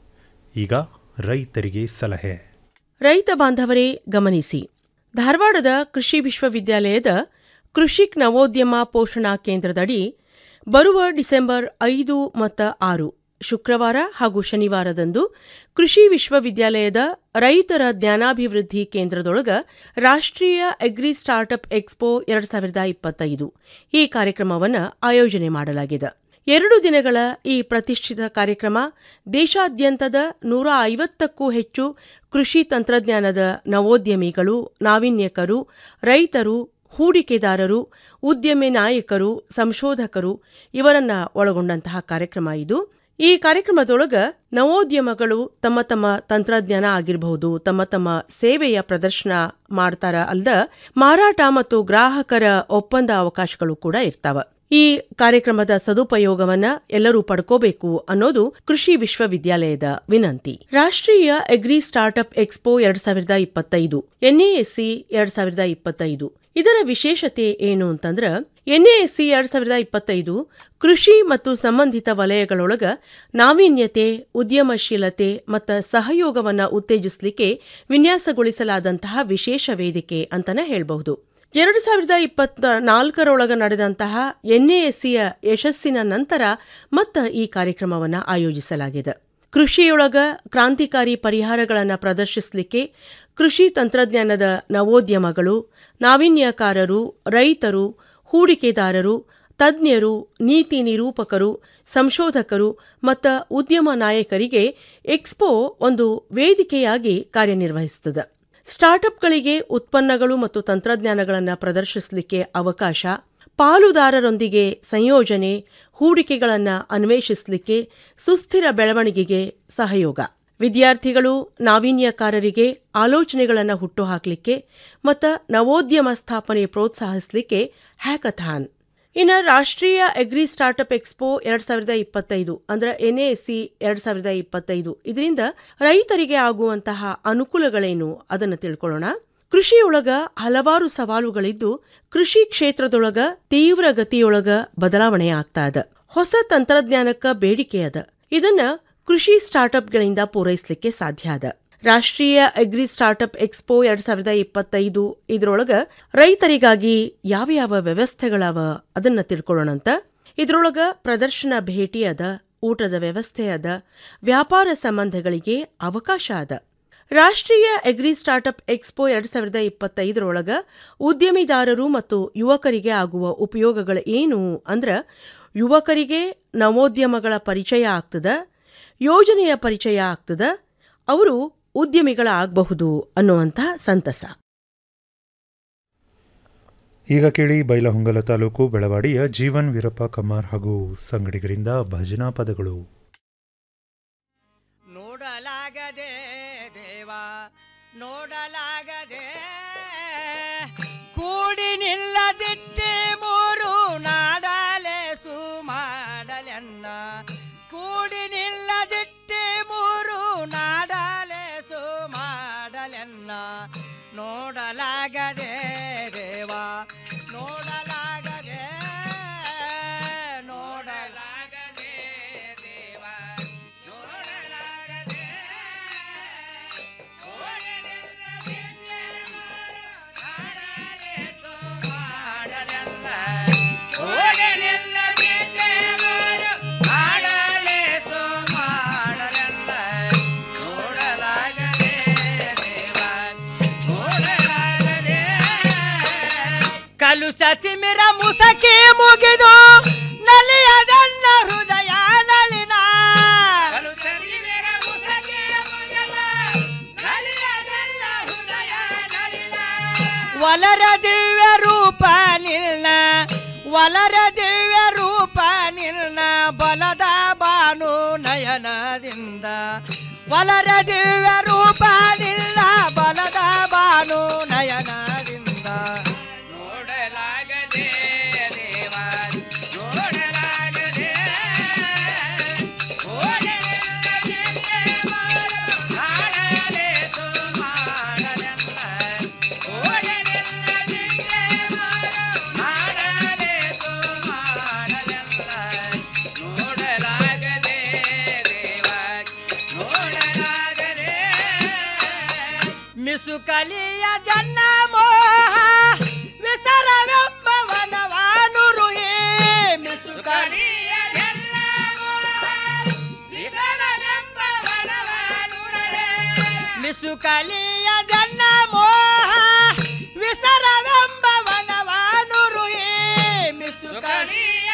ಈಗ ರೈತರಿಗೆ ಸಲಹೆ ರೈತ ಬಾಂಧವರೇ ಗಮನಿಸಿ ಧಾರವಾಡದ ಕೃಷಿ ವಿಶ್ವವಿದ್ಯಾಲಯದ ಕೃಷಿಕ್ ನವೋದ್ಯಮ ಪೋಷಣಾ ಕೇಂದ್ರದಡಿ ಬರುವ ಡಿಸೆಂಬರ್ ಐದು ಮತ್ತು ಆರು ಶುಕ್ರವಾರ ಹಾಗೂ ಶನಿವಾರದಂದು ಕೃಷಿ ವಿಶ್ವವಿದ್ಯಾಲಯದ ರೈತರ ಜ್ಞಾನಾಭಿವೃದ್ಧಿ ಕೇಂದ್ರದೊಳಗ ರಾಷ್ಟ್ರೀಯ ಅಗ್ರಿ ಸ್ಟಾರ್ಟ್ಅಪ್ ಎಕ್ಸ್ಪೋ ಎರಡು ಸಾವಿರದ ಇಪ್ಪತ್ತೈದು ಈ ಕಾರ್ಯಕ್ರಮವನ್ನು ಆಯೋಜನೆ ಮಾಡಲಾಗಿದೆ ಎರಡು ದಿನಗಳ ಈ ಪ್ರತಿಷ್ಠಿತ ಕಾರ್ಯಕ್ರಮ ದೇಶಾದ್ಯಂತದ ನೂರ ಐವತ್ತಕ್ಕೂ ಹೆಚ್ಚು ಕೃಷಿ ತಂತ್ರಜ್ಞಾನದ ನವೋದ್ಯಮಿಗಳು ನಾವೀನ್ಯಕರು ರೈತರು ಹೂಡಿಕೆದಾರರು ಉದ್ಯಮಿ ನಾಯಕರು ಸಂಶೋಧಕರು ಇವರನ್ನ ಒಳಗೊಂಡಂತಹ ಕಾರ್ಯಕ್ರಮ ಇದು ಈ ಕಾರ್ಯಕ್ರಮದೊಳಗ ನವೋದ್ಯಮಗಳು ತಮ್ಮ ತಮ್ಮ ತಂತ್ರಜ್ಞಾನ ಆಗಿರಬಹುದು ತಮ್ಮ ತಮ್ಮ ಸೇವೆಯ ಪ್ರದರ್ಶನ ಮಾಡ್ತಾರ ಅಲ್ದ ಮಾರಾಟ ಮತ್ತು ಗ್ರಾಹಕರ ಒಪ್ಪಂದ ಅವಕಾಶಗಳು ಕೂಡ ಇರ್ತಾವ ಈ ಕಾರ್ಯಕ್ರಮದ ಸದುಪಯೋಗವನ್ನ ಎಲ್ಲರೂ ಪಡ್ಕೋಬೇಕು ಅನ್ನೋದು ಕೃಷಿ ವಿಶ್ವವಿದ್ಯಾಲಯದ ವಿನಂತಿ ರಾಷ್ಟ್ರೀಯ ಅಗ್ರಿ ಸ್ಟಾರ್ಟ್ಅಪ್ ಎಕ್ಸ್ಪೋ ಎರಡ್ ಸಾವಿರದ ಇಪ್ಪತ್ತೈದು ಎನ್ಎಎಸ್ಸಿ ಎರಡ್ ಸಾವಿರದ ಇಪ್ಪತ್ತೈದು ಇದರ ವಿಶೇಷತೆ ಏನು ಅಂತಂದ್ರ ಎನ್ಎಎಸ್ಸಿ ಎರಡ್ ಸಾವಿರದ ಇಪ್ಪತ್ತೈದು ಕೃಷಿ ಮತ್ತು ಸಂಬಂಧಿತ ವಲಯಗಳೊಳಗ ನಾವೀನ್ಯತೆ ಉದ್ಯಮಶೀಲತೆ ಮತ್ತು ಸಹಯೋಗವನ್ನ ಉತ್ತೇಜಿಸಲಿಕ್ಕೆ ವಿನ್ಯಾಸಗೊಳಿಸಲಾದಂತಹ ವಿಶೇಷ ವೇದಿಕೆ ಅಂತಾನೆ ಹೇಳಬಹುದು ಎರಡು ಸಾವಿರದ ಇಪ್ಪತ್ತ ನಾಲ್ಕರೊಳಗ ನಡೆದಂತಹ ಎನ್ಎಎಸ್ಸಿಯ ಯಶಸ್ಸಿನ ನಂತರ ಮತ್ತ ಈ ಕಾರ್ಯಕ್ರಮವನ್ನು ಆಯೋಜಿಸಲಾಗಿದೆ ಕೃಷಿಯೊಳಗ ಕ್ರಾಂತಿಕಾರಿ ಪರಿಹಾರಗಳನ್ನು ಪ್ರದರ್ಶಿಸಲಿಕ್ಕೆ ಕೃಷಿ ತಂತ್ರಜ್ಞಾನದ ನವೋದ್ಯಮಗಳು ನಾವೀನ್ಯಕಾರರು ರೈತರು ಹೂಡಿಕೆದಾರರು ತಜ್ಞರು ನೀತಿ ನಿರೂಪಕರು ಸಂಶೋಧಕರು ಮತ್ತು ಉದ್ಯಮ ನಾಯಕರಿಗೆ ಎಕ್ಸ್ಪೋ ಒಂದು ವೇದಿಕೆಯಾಗಿ ಕಾರ್ಯನಿರ್ವಹಿಸುತ್ತದೆ ಸ್ಟಾರ್ಟ್ಅಪ್ಗಳಿಗೆ ಉತ್ಪನ್ನಗಳು ಮತ್ತು ತಂತ್ರಜ್ಞಾನಗಳನ್ನು ಪ್ರದರ್ಶಿಸಲಿಕ್ಕೆ ಅವಕಾಶ ಪಾಲುದಾರರೊಂದಿಗೆ ಸಂಯೋಜನೆ ಹೂಡಿಕೆಗಳನ್ನು ಅನ್ವೇಷಿಸಲಿಕ್ಕೆ ಸುಸ್ಥಿರ ಬೆಳವಣಿಗೆಗೆ ಸಹಯೋಗ ವಿದ್ಯಾರ್ಥಿಗಳು ನಾವೀನ್ಯಕಾರರಿಗೆ ಆಲೋಚನೆಗಳನ್ನು ಹುಟ್ಟುಹಾಕಲಿಕ್ಕೆ ಮತ್ತು ನವೋದ್ಯಮ ಸ್ಥಾಪನೆ ಪ್ರೋತ್ಸಾಹಿಸಲಿಕ್ಕೆ ಹ್ಯಾಕಥಾನ್ ಇನ್ನು ರಾಷ್ಟ್ರೀಯ ಅಗ್ರಿ ಸ್ಟಾರ್ಟ್ಅಪ್ ಎಕ್ಸ್ಪೋ ಎರಡ್ ಸಾವಿರದ ಇಪ್ಪತ್ತೈದು ಅಂದ್ರೆ ಎನ್ಎಎಸ್ಸಿ ಎರಡ್ ಸಾವಿರದ ಇಪ್ಪತ್ತೈದು ಇದರಿಂದ ರೈತರಿಗೆ ಆಗುವಂತಹ ಅನುಕೂಲಗಳೇನು ಅದನ್ನು ತಿಳ್ಕೊಳ್ಳೋಣ ಕೃಷಿಯೊಳಗ ಹಲವಾರು ಸವಾಲುಗಳಿದ್ದು ಕೃಷಿ ಕ್ಷೇತ್ರದೊಳಗ ತೀವ್ರ ಗತಿಯೊಳಗ ಬದಲಾವಣೆ ಆಗ್ತಾ ಅದ ಹೊಸ ತಂತ್ರಜ್ಞಾನಕ್ಕ ಬೇಡಿಕೆ ಅದ ಇದನ್ನ ಕೃಷಿ ಸ್ಟಾರ್ಟ್ಅಪ್ಗಳಿಂದ ಪೂರೈಸಲಿಕ್ಕೆ ಸಾಧ್ಯ ಅದ ರಾಷ್ಟ್ರೀಯ ಅಗ್ರಿ ಸ್ಟಾರ್ಟ್ಅಪ್ ಎಕ್ಸ್ಪೋ ಎರಡ್ ಸಾವಿರದ ಇಪ್ಪತ್ತೈದು ಇದರೊಳಗ ರೈತರಿಗಾಗಿ ಯಾವ ಯಾವ ವ್ಯವಸ್ಥೆಗಳವ ಅದನ್ನ ತಿಳ್ಕೊಳ್ಳೋಣಂತ ಇದರೊಳಗ ಪ್ರದರ್ಶನ ಭೇಟಿ ಅದ ಊಟದ ವ್ಯವಸ್ಥೆ ಅದ ವ್ಯಾಪಾರ ಸಂಬಂಧಗಳಿಗೆ ಅವಕಾಶ ಅದ ರಾಷ್ಟ್ರೀಯ ಅಗ್ರಿ ಸ್ಟಾರ್ಟ್ಅಪ್ ಎಕ್ಸ್ಪೋ ಎರಡು ಸಾವಿರದ ಇಪ್ಪತ್ತೈದರೊಳಗ ಉದ್ಯಮಿದಾರರು ಮತ್ತು ಯುವಕರಿಗೆ ಆಗುವ ಉಪಯೋಗಗಳು ಏನು ಅಂದ್ರೆ ಯುವಕರಿಗೆ ನವೋದ್ಯಮಗಳ ಪರಿಚಯ ಆಗ್ತದ ಯೋಜನೆಯ ಪರಿಚಯ ಆಗ್ತದ ಅವರು ಉದ್ಯಮಿಗಳಾಗಬಹುದು ಅನ್ನುವಂಥ ಸಂತಸ ಈಗ ಕೇಳಿ ಬೈಲಹೊಂಗಲ ತಾಲೂಕು ಬೆಳವಾಡಿಯ ಜೀವನ್ ವೀರಪ್ಪ ಕಮ್ಮಾರ್ ಹಾಗೂ ಸಂಗಡಿಗರಿಂದ ಭಜನಾ ಪದಗಳು ನೋಡಲಾಗದೆ ದೇವ ನೋಡಲಾಗದೆ ಕೂಡಿ ನಿಲ್ಲದಿಟ್ಟೆ ಮೂರು ನಾಡಲೆ ಸುಮಾಡಲೆನ್ನ ಕೂಡಿ ನಿಲ್ಲದಿಟ್ಟೆ ಮೂರು ನಾಡಲೆ ಸುಮಾಡಲೆನ್ನ ನೋಡಲಾಗದೆ ದೇವ ನೋಡಲಾಗದೆ ನೋಡಲಾಗದೆ ದೇವ ನೋಡಲಾಗದೆ ಕಲುಸ ತಿಮಿರ ಮುಸಕಿ ಮುಗಿದು ನಲಿಯದನ್ನ ಹೃದಯ ನಳಿನ ವಲರ ದಿವ್ಯ ರೂಪ ನಿಲ್ನ ವಲರ ದಿವ್ಯ ರೂಪ ನಿಲ್ನ ಬಲದ ಬಾನು ನಯನದಿಂದ ವಲರ ದಿವ್ಯ ರೂಪ ನಿಲ್ನ ಬಲದ ಬಾನು ನಯನದಿಂದ ನೋಡಲಾಗದೆ ದೇವ ನೋಡಲಾಗದೆ ಮಿಸು ಕಲಿಯ ಜನ್ನ ಮೋಹ ವಿಸರವೆಂಬ ವನವಾನುರುಹಿ ಮಿಸು ಕಲಿಯ ಜನ್ನ ಮಿಸು ಕಲಿಯ ಜನ್ನ ಮೋಹ ವಿಸರವೆಂಬ ವನವಾನುರುಹಿ ಮಿಸು ಕಲಿಯ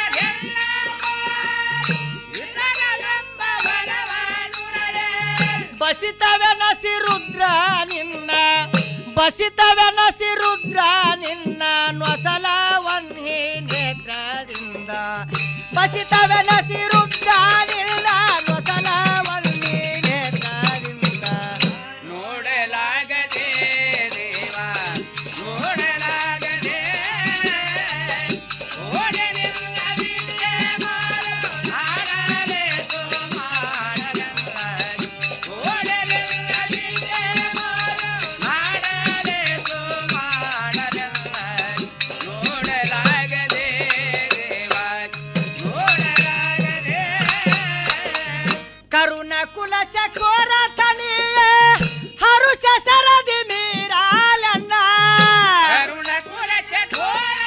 ಬಸಿತವೆನಸಿ ರುದ್ರ ನಿನ್ನ ಬಸಿತವೆನಸಿ ರುದ್ರ ನಿನ್ನ ನೊಸಲ ವನ್ಹಿ ನೇತ್ರದಿಂದ ಬಸಿತವೆನಸಿ ರುದ್ರ ನಿನ್ನ ನೊಸಲ ವನ್ಹಿ ನೇತ್ರದಿಂದ ನೋಡಲಾಗದೆ ದೇವ ನೋಡಲಾಗದೆ ಕರುಣ ಕುಲ ಚಕೋರ ತನಿಯೇ ಹರುಷ ಸರದಿ ಮೀರಾಲನ್ನ ಕರುಣ ಕುಲ ಚಕೋರ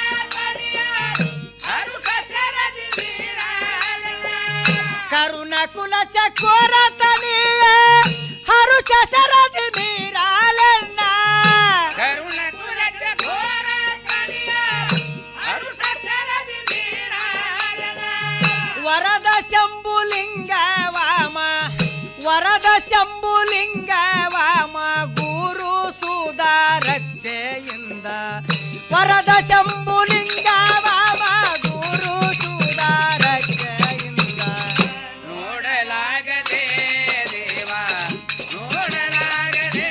ಕರುಣ ಕುಲ ಚಕೋರ ತನಿಯೇ ಹರುಷ ಸರದಿ ಮೀರಾಲನ್ನ ಕರುಣ ಕುಲ ಚಕೋರ ವರದ ಶಂಭುಲಿಂಗ ವಾಮ ವರದ ಶಂಭುಲಿಂಗ ವಾಮ ಗುರು ಸುಧಾ ರಕ್ಷೆಯಿಂದ ವರದ ಶಂಭುಲಿಂಗ ವಾಮ ಗುರು ಸುಧಾ ರಕ್ಷೆಯಿಂದ ನೋಡಲಾಗದೆ ದೇವ ನೋಡಲಾಗದೆ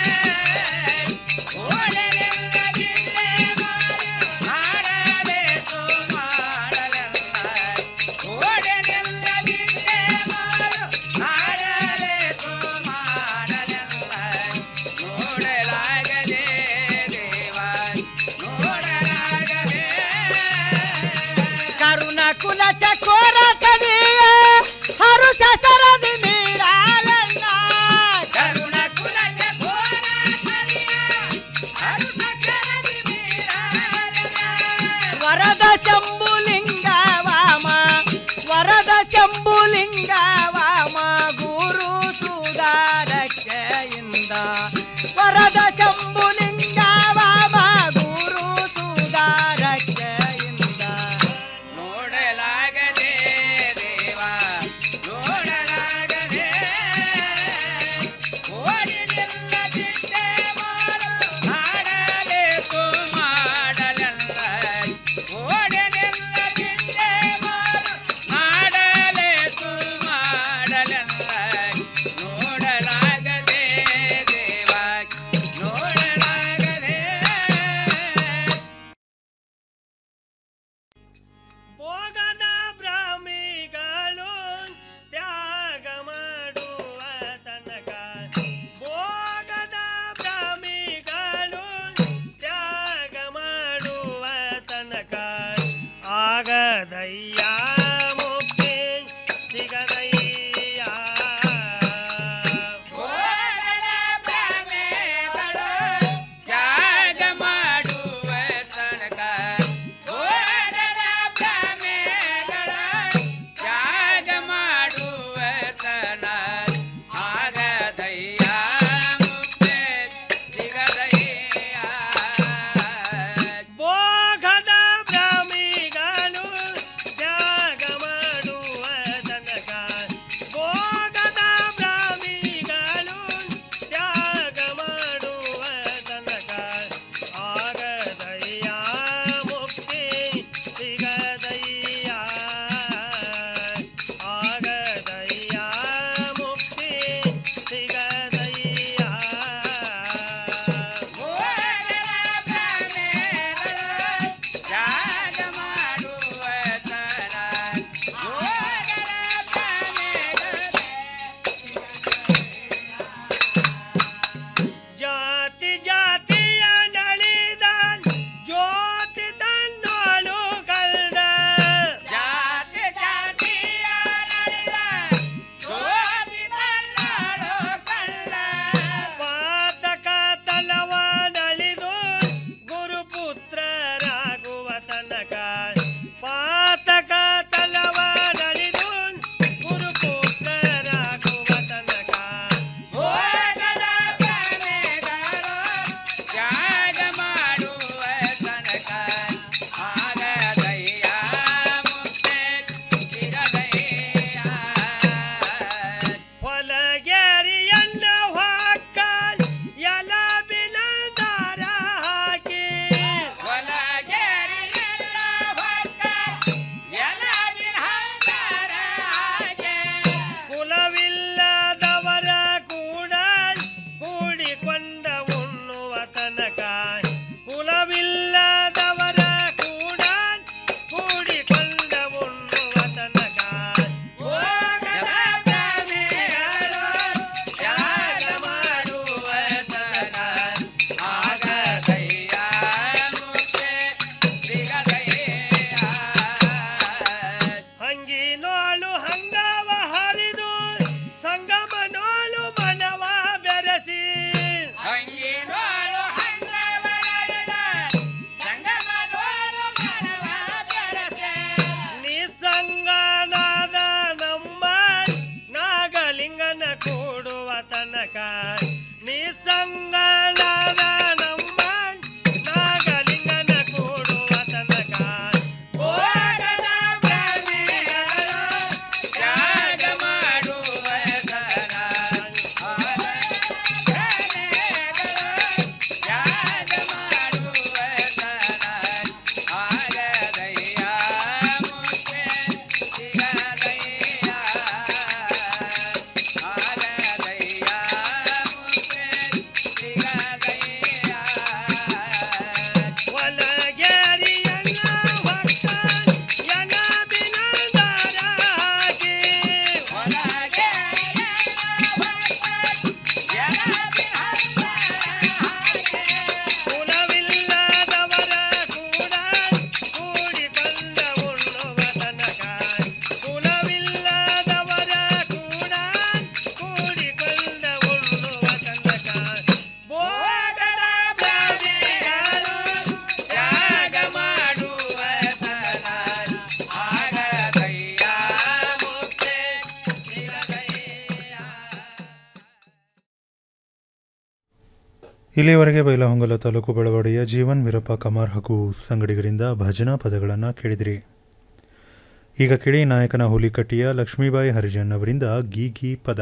ಕರುಣ ಕುಲ ಚಕೋರ ಕದಿಯ ಹರುಷ ಸರದಿ ಮೀರಾಲನ್ನ ಕರುಣ ಕುಲ ಚಕೋರ ವರದ ಶಂಭುಲಿಂಗ ವಾಮ ವರದ ಶಂಭುಲಿಂಗ ವಾಮ ಗುರು ಸುಧಾರಕ್ಷೆಯಿಂದ ಆಗದಯ್ಯ ಮುಕ್ತಿ ಸಿಗದಯ್ಯ ಜಾಗ ಮಾಡುವ ತನಕ ಘೋರದ ಭ್ರಮೆಗಳ ಜಾಗ ಮಾಡುವ ತನ ಆಗದಯ್ಯ ಮುಕ್ತಿ ಸಿಗದಯ್ಯ ಭೋಗದ ಭ್ರಮಿಗಳು ತ್ಯಾಗ ಮಾಡುವ ತನಕ ಭೋಗದ ಭ್ರಮಿಗಳು ತ್ಯಾಗ ಮಾಡುವ ತನಕ ಆಗದಯ್ಯ ಮುಕ್ತಿ ಸಿಗದಯ್ಯ ಆಗದಯ್ಯ ಮುಕ್ತಿ ಸಿಗದಯ್ಯ ಜಾಗ ಮಾಡುವ ತನ ಜಾತಿ ಜಾತಿಯ ನಳಿದ ಜ್ಯೋತಿ ತನ್ನೋಳು ಕಂಡ ಜಾತಿ ಜಾತಿಯ ನಳಿದ ಜ್ಯೋತಿ ತನ್ನೋಳು ಕಂಡ ಪಾತಕ ತಲವ ನಳಿದು ಗುರುಪುತ್ರರಾಗುವ ತನಕ ಪಾತಕ ತಲವ ನಳಿದು ಗುರುಪುತ್ರರಾಗುವ ತನಕ ಭೋಗದ ಭ್ರಮೆಗಳು ಜಾಗ ಮಾಡುವ ತನಕ ಆಗದಯ್ಯ ಮುಕ್ತಿ ಸಿಗದಯ್ಯ ಹೊಲಗೇರಿಯನ್ನ ಹಾಕ ಎಲ ಬಿಲದಾರ ಹಾಕಿ ಹೊಲಗೇರಿಯನ್ನ ಹಾಕ ಎಲ ಬಿಲದಾರ ಹಾಕಿ ಕುಲವಿಲ್ಲದವರ ಕೂಡ ಕೂಡಿಕೊಂಡ ಉಣ್ಣುವ ತನಕ ಕುಲವಿಲ್ಲದವರ ಕೂಡ ಕೂಡಿಕೊಂಡ ಉಣ್ಣುವ ತನಕ ಭೋಗದ ಭ್ರಮೆಗಳು ತ್ಯಾಗ ಮಾಡುವ ತನಕ ಆಗದಯ್ಯ ಮುಕ್ತಿ ಸಿಗದಯ್ಯ ಹಂಗಿನೋಳು ಹಂಗವ ಹರಿದು ಸಂಗಮನೋಳು ಮನವ ಬೆರೆಸಿ ಹಂಗಿನೋಳು ಹಂಗವರಳಿದ ಸಂಗಮನೋಳು ಮನವ ಬೆರಸೆ ನಿಸಂಗನಾದ ನಮ್ಮ ನಾಗಲಿಂಗನ ಕೂಡುವ ತನಕ ನಿಸಂಗನಾದ ನಮ್ಮ ನಾಗಲಿಂಗನ ಕೂಡುವ ತನಕ ಭೋಗದ ಭ್ರಮೆಗಳು ಜಾಗ ಮಾಡುವ ತನ ಜಾಗ ಮಾಡುವ ತನ ಆಗದಯ್ಯ ಮುಕ್ತಿ ಸಿಗದಯ್ಯ ಆಗದಯ್ಯ ಮುಕ್ತಿ ಸಿಗದಯ್ಯ ಒಲಗೇರಿಯನ್ನ ಭಕ್ತ ಯನ ಬಿನದಾರ ಹಾಕಿ ಕುಲವಿಲ್ಲದವರ ಕೂಡ ಕೂಡಿಕೊಂಡ ಉಣ್ಣುವ ತನಕ ಕುಲವಿಲ್ಲದವರ ಕೂಡ ಕೂಡಿಕೊಂಡ ಉಣ್ಣುವ ತನಕ ಭೋಗದ ಭ್ರಮೆಗಳು ತ್ಯಾಗ ಮಾಡುವ ತನ ಆಗದಯ್ಯ ಮುಕ್ತಿ ಇಲ್ಲಿಯವರೆಗೆ ಬೈಲಹೊಂಗಲ ತಾಲೂಕು ಬೆಳವಾಡಿಯ ಜೀವನ್ ವೀರಪ್ಪ ಕಮಾರ್ ಹಾಗೂ ಸಂಗಡಿಗರಿಂದ ಭಜನಾ ಪದಗಳನ್ನು ಕೇಳಿದಿರಿ ಈಗ ಕೇಳಿ ನಾಯಕನ ಹುಲಿಕಟ್ಟಿಯ ಲಕ್ಷ್ಮೀಬಾಯಿ ಹರಿಜನ್ ಅವರಿಂದ ಗೀಗಿ ಪದ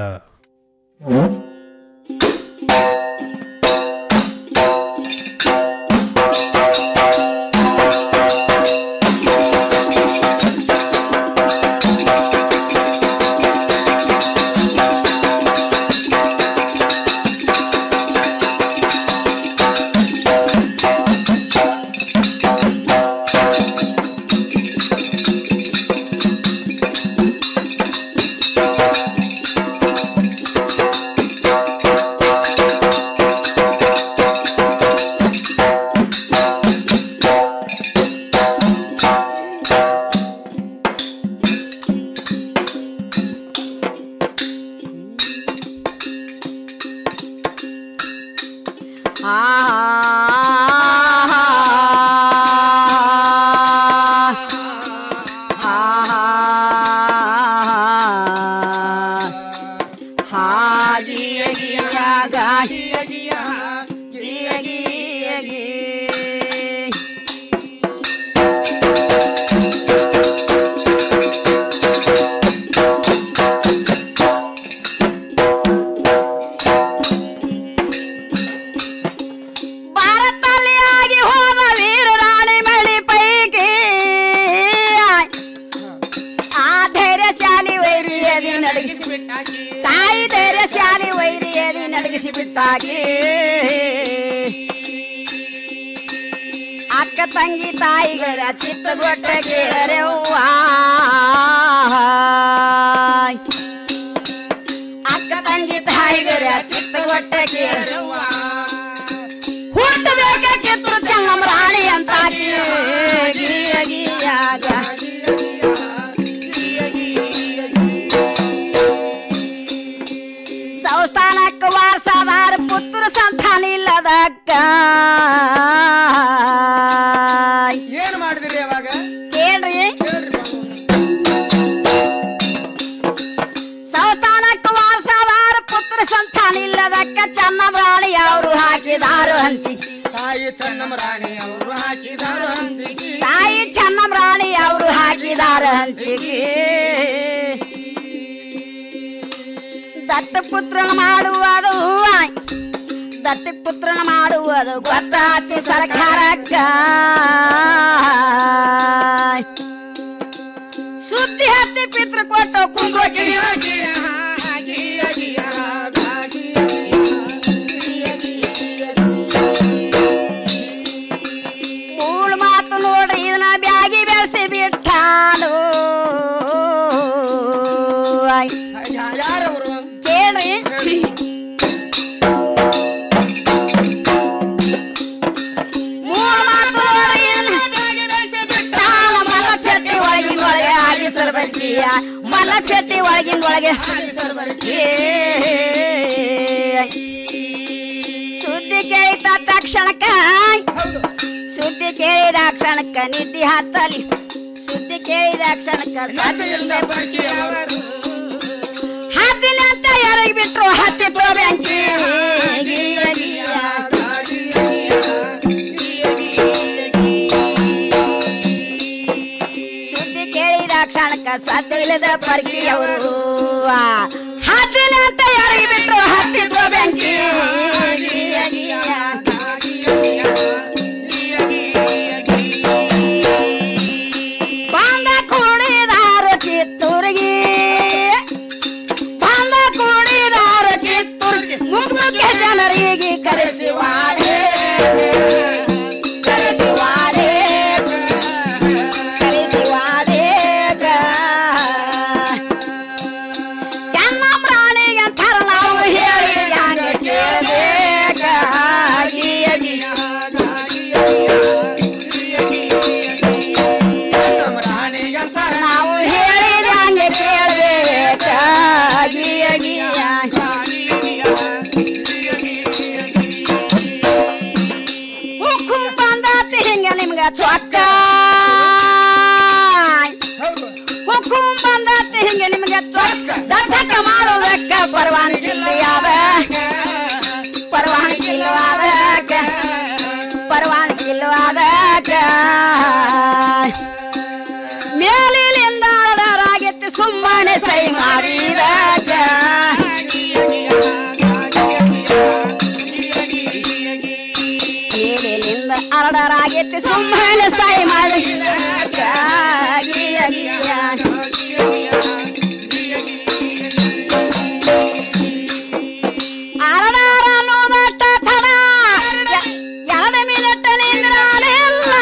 ತಾಯಿ ಧೈರ್ಯ ಶಾಲಿ ವೈರಿಯದಿ ನಡಗಿಸಿ ಬಿಟ್ಟಾಗಿ ಅಕ್ಕ ತಂಗಿ ತಾಯಿಗರ ಚಿತ್ತಗೊಟ್ಟಗೆ ಅಕ್ಕ ತಂಗಿ ತಾಯಿಗರ ಚಿತ್ತಗೊಟ್ಟಗೆ ಹುಟ್ಟಬೇಕ ಕಿತ್ತರು ಚೆನ್ನಮ್ಮ ರಾಣಿ ಅಂತ ಗೀಯ ಗೀಯಾಗ ಸಂಸ್ಥಾನಕ್ಕೆ ವಾರಸಾದಾರ ಪುತ್ರ ಸಂತಾನ ಇಲ್ಲದಕ್ಕ ಏನ್ ಮಾಡಿದ್ರಿ ಅವಾಗ ಕೇಳ್ರಿ ಸಂಸ್ಥಾನಕ್ಕೆ ವಾರಸಾದಾರ ಪುತ್ರ ಸಂತಾನ ಇಲ್ಲದಕ್ಕ ಚೆನ್ನಬ್ರಾಣಿ ಅವರು ಹಾಕಿದಾರು ಹಂಚಿ ತಾಯಿ ಚೆನ್ನಮ್ಮ ರಾಣಿ ಅವರು ಹಾಕಿದಾರು ಹಂಚಿಗೆ ತಾಯಿ ಚೆನ್ನಬ್ರಾಣಿ ಅವರು ಹಾಕಿದಾರ ಹಂಚಿಗೆ ದತ್ತ ಪುತ್ರನ ಮಾಡುವುದು ದತ್ತ ಪುತ್ರನ ಮಾಡುವುದು ಗೊತ್ತಾತಿ ಸರ್ಕಾರಕ್ಕ ಸುದ್ದಿ ಹತ್ತಿ ಪಿತೃ ಕೊಟ್ಟು ಕುಂದ್ರ ಮೂಳ್ ಮಾತು ನೋಡ್ರಿ ಇದನ್ನ ಬ್ಯಾಗಿ ಬೆಳೆಸಿ ಬಿಟ್ಟಾನು ಯಾರವರು ಕೇಳ್ರಿ ಮೂಳ್ ಮಾತು ನೋಡ್ರಿ ಇದನ್ನ ಬ್ಯಾಗಿ ಬೆಳೆಸಿ ಬಿಟ್ಟಾನು ಮಲ್ಲ ಚಟ್ಟಿ ಒಳಗಿನ ಒಳಗೆ ಆಗಿಸರ್ ಬರ್ತೀಯ ಮಲ್ಲ ಚಟ್ಟಿ ಒಳಗಿನ ಒಳಗೆ ಆಗಿಸರ್ ಬರ್ತೀಯ ಸುದ್ದಿ ಕೇಳಿದ ತಕ್ಷಣಕ್ಕ ಸುದ್ದಿ ಕೇಳಿದ ಕ್ಷಣಕ್ಕ ನಿದ್ದೆ ಹತ್ತಲಿ ಸುದ್ದಿ ಕೇಳಿದ ಕ್ಷಣಕ್ಕ ಸದ್ದಿಲ್ಲ ಹತ್ತಿನ ಅಂತ ಯಾರಿಗೆ ಬಿಟ್ರು ಹತ್ತಿ ಬ್ಯಾಂಕಿ ಸುದ್ದಿ ಕೇಳಿದ ಕ್ಷಣಕ್ಕ ಸದ್ದಿಲ್ಲದ ಪರ್ಕಿಯವರು ಹತ್ತಿನ ಅಂತ ಯಾರಿಗೆ ಬಿಟ್ರು ಹತ್ತಿ ಬ್ಯಾಂಕಿ ಬಂದ ಕುಡಿದಾರು ಕಿತ್ತೂರಿಗೆ ಬಂದ ಕುಡಿದಾರು ಕಿತ್ತೂರಿಗೆ ಮುಗ್ಮುಖ್ಯ ಜನರಿಗೆ ಕರೆಸಿ ವಾಡೆ ಕರೆಸಿ ವಾಡೆ ಕರೆಸಿ ವಾಡೆ ಚೆನ್ನ ಪ್ರಾಣಿಗೆ ಅಂತಾರ ನಾವು ಹೇಳಿ ಹಂಗ ಕೇಳಬೇಕ ನಾವು ಹೇಳಿದ ಹಂಗೆ ಕೇಳಬೇಕ ಗಿಯ ಗಿಯ ಹುಕ್ಕುಂ ಬಂದತಿ ಹಿಂಗ ನಿಮ್ಗ ಚೊಕ್ಕ ಹುಕ್ಕುಂ ಬಂದತಿ ಹಿಂಗ ನಿಮ್ಗ ಚೊಕ್ಕ ದತ್ತಕ ಮಾಡೋದಕ್ಕ ಪರವಾನಗಿಲ್ಲವಾದ ಪರವಾನಗಿಲ್ಲವಾದ ಪರವಾನಗಿಲ್ಲವಾದ ಮೇಲಿನಿಂದ ಅರಡರಾಗಿತ್ತು ಸುಮ್ಮನೆ ಸೈ ಮಾಡಿದ ಮೇಲಿನಿಂದ ಅರಡರಾಗಿತ್ತು ಸುಮ್ಮನೆ ಸೈ ಮಾಡಿದ ಅರಡಾರ ಅನ್ನೋದಷ್ಟ ತಡ ಎರಡು ಮಿನಿಟ್ ನಿಂದ್ರಾಲಿಲ್ಲ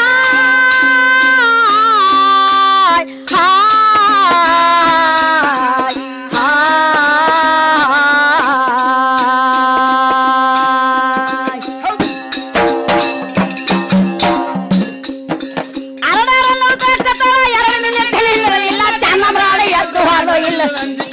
ಹಾಯ್ ಹಾಯ್ ಅರಡಾರ ಅನ್ನೋದಷ್ಟ ತಡ ಎರಡು ಮಿನಿಟ್ ನಿಂದ್ರಲಿಲ್ಲ ಚೆನ್ನಮ್ರಾಳಿ ಎದ್ದು ಹಾಲು ಇಲ್ಲ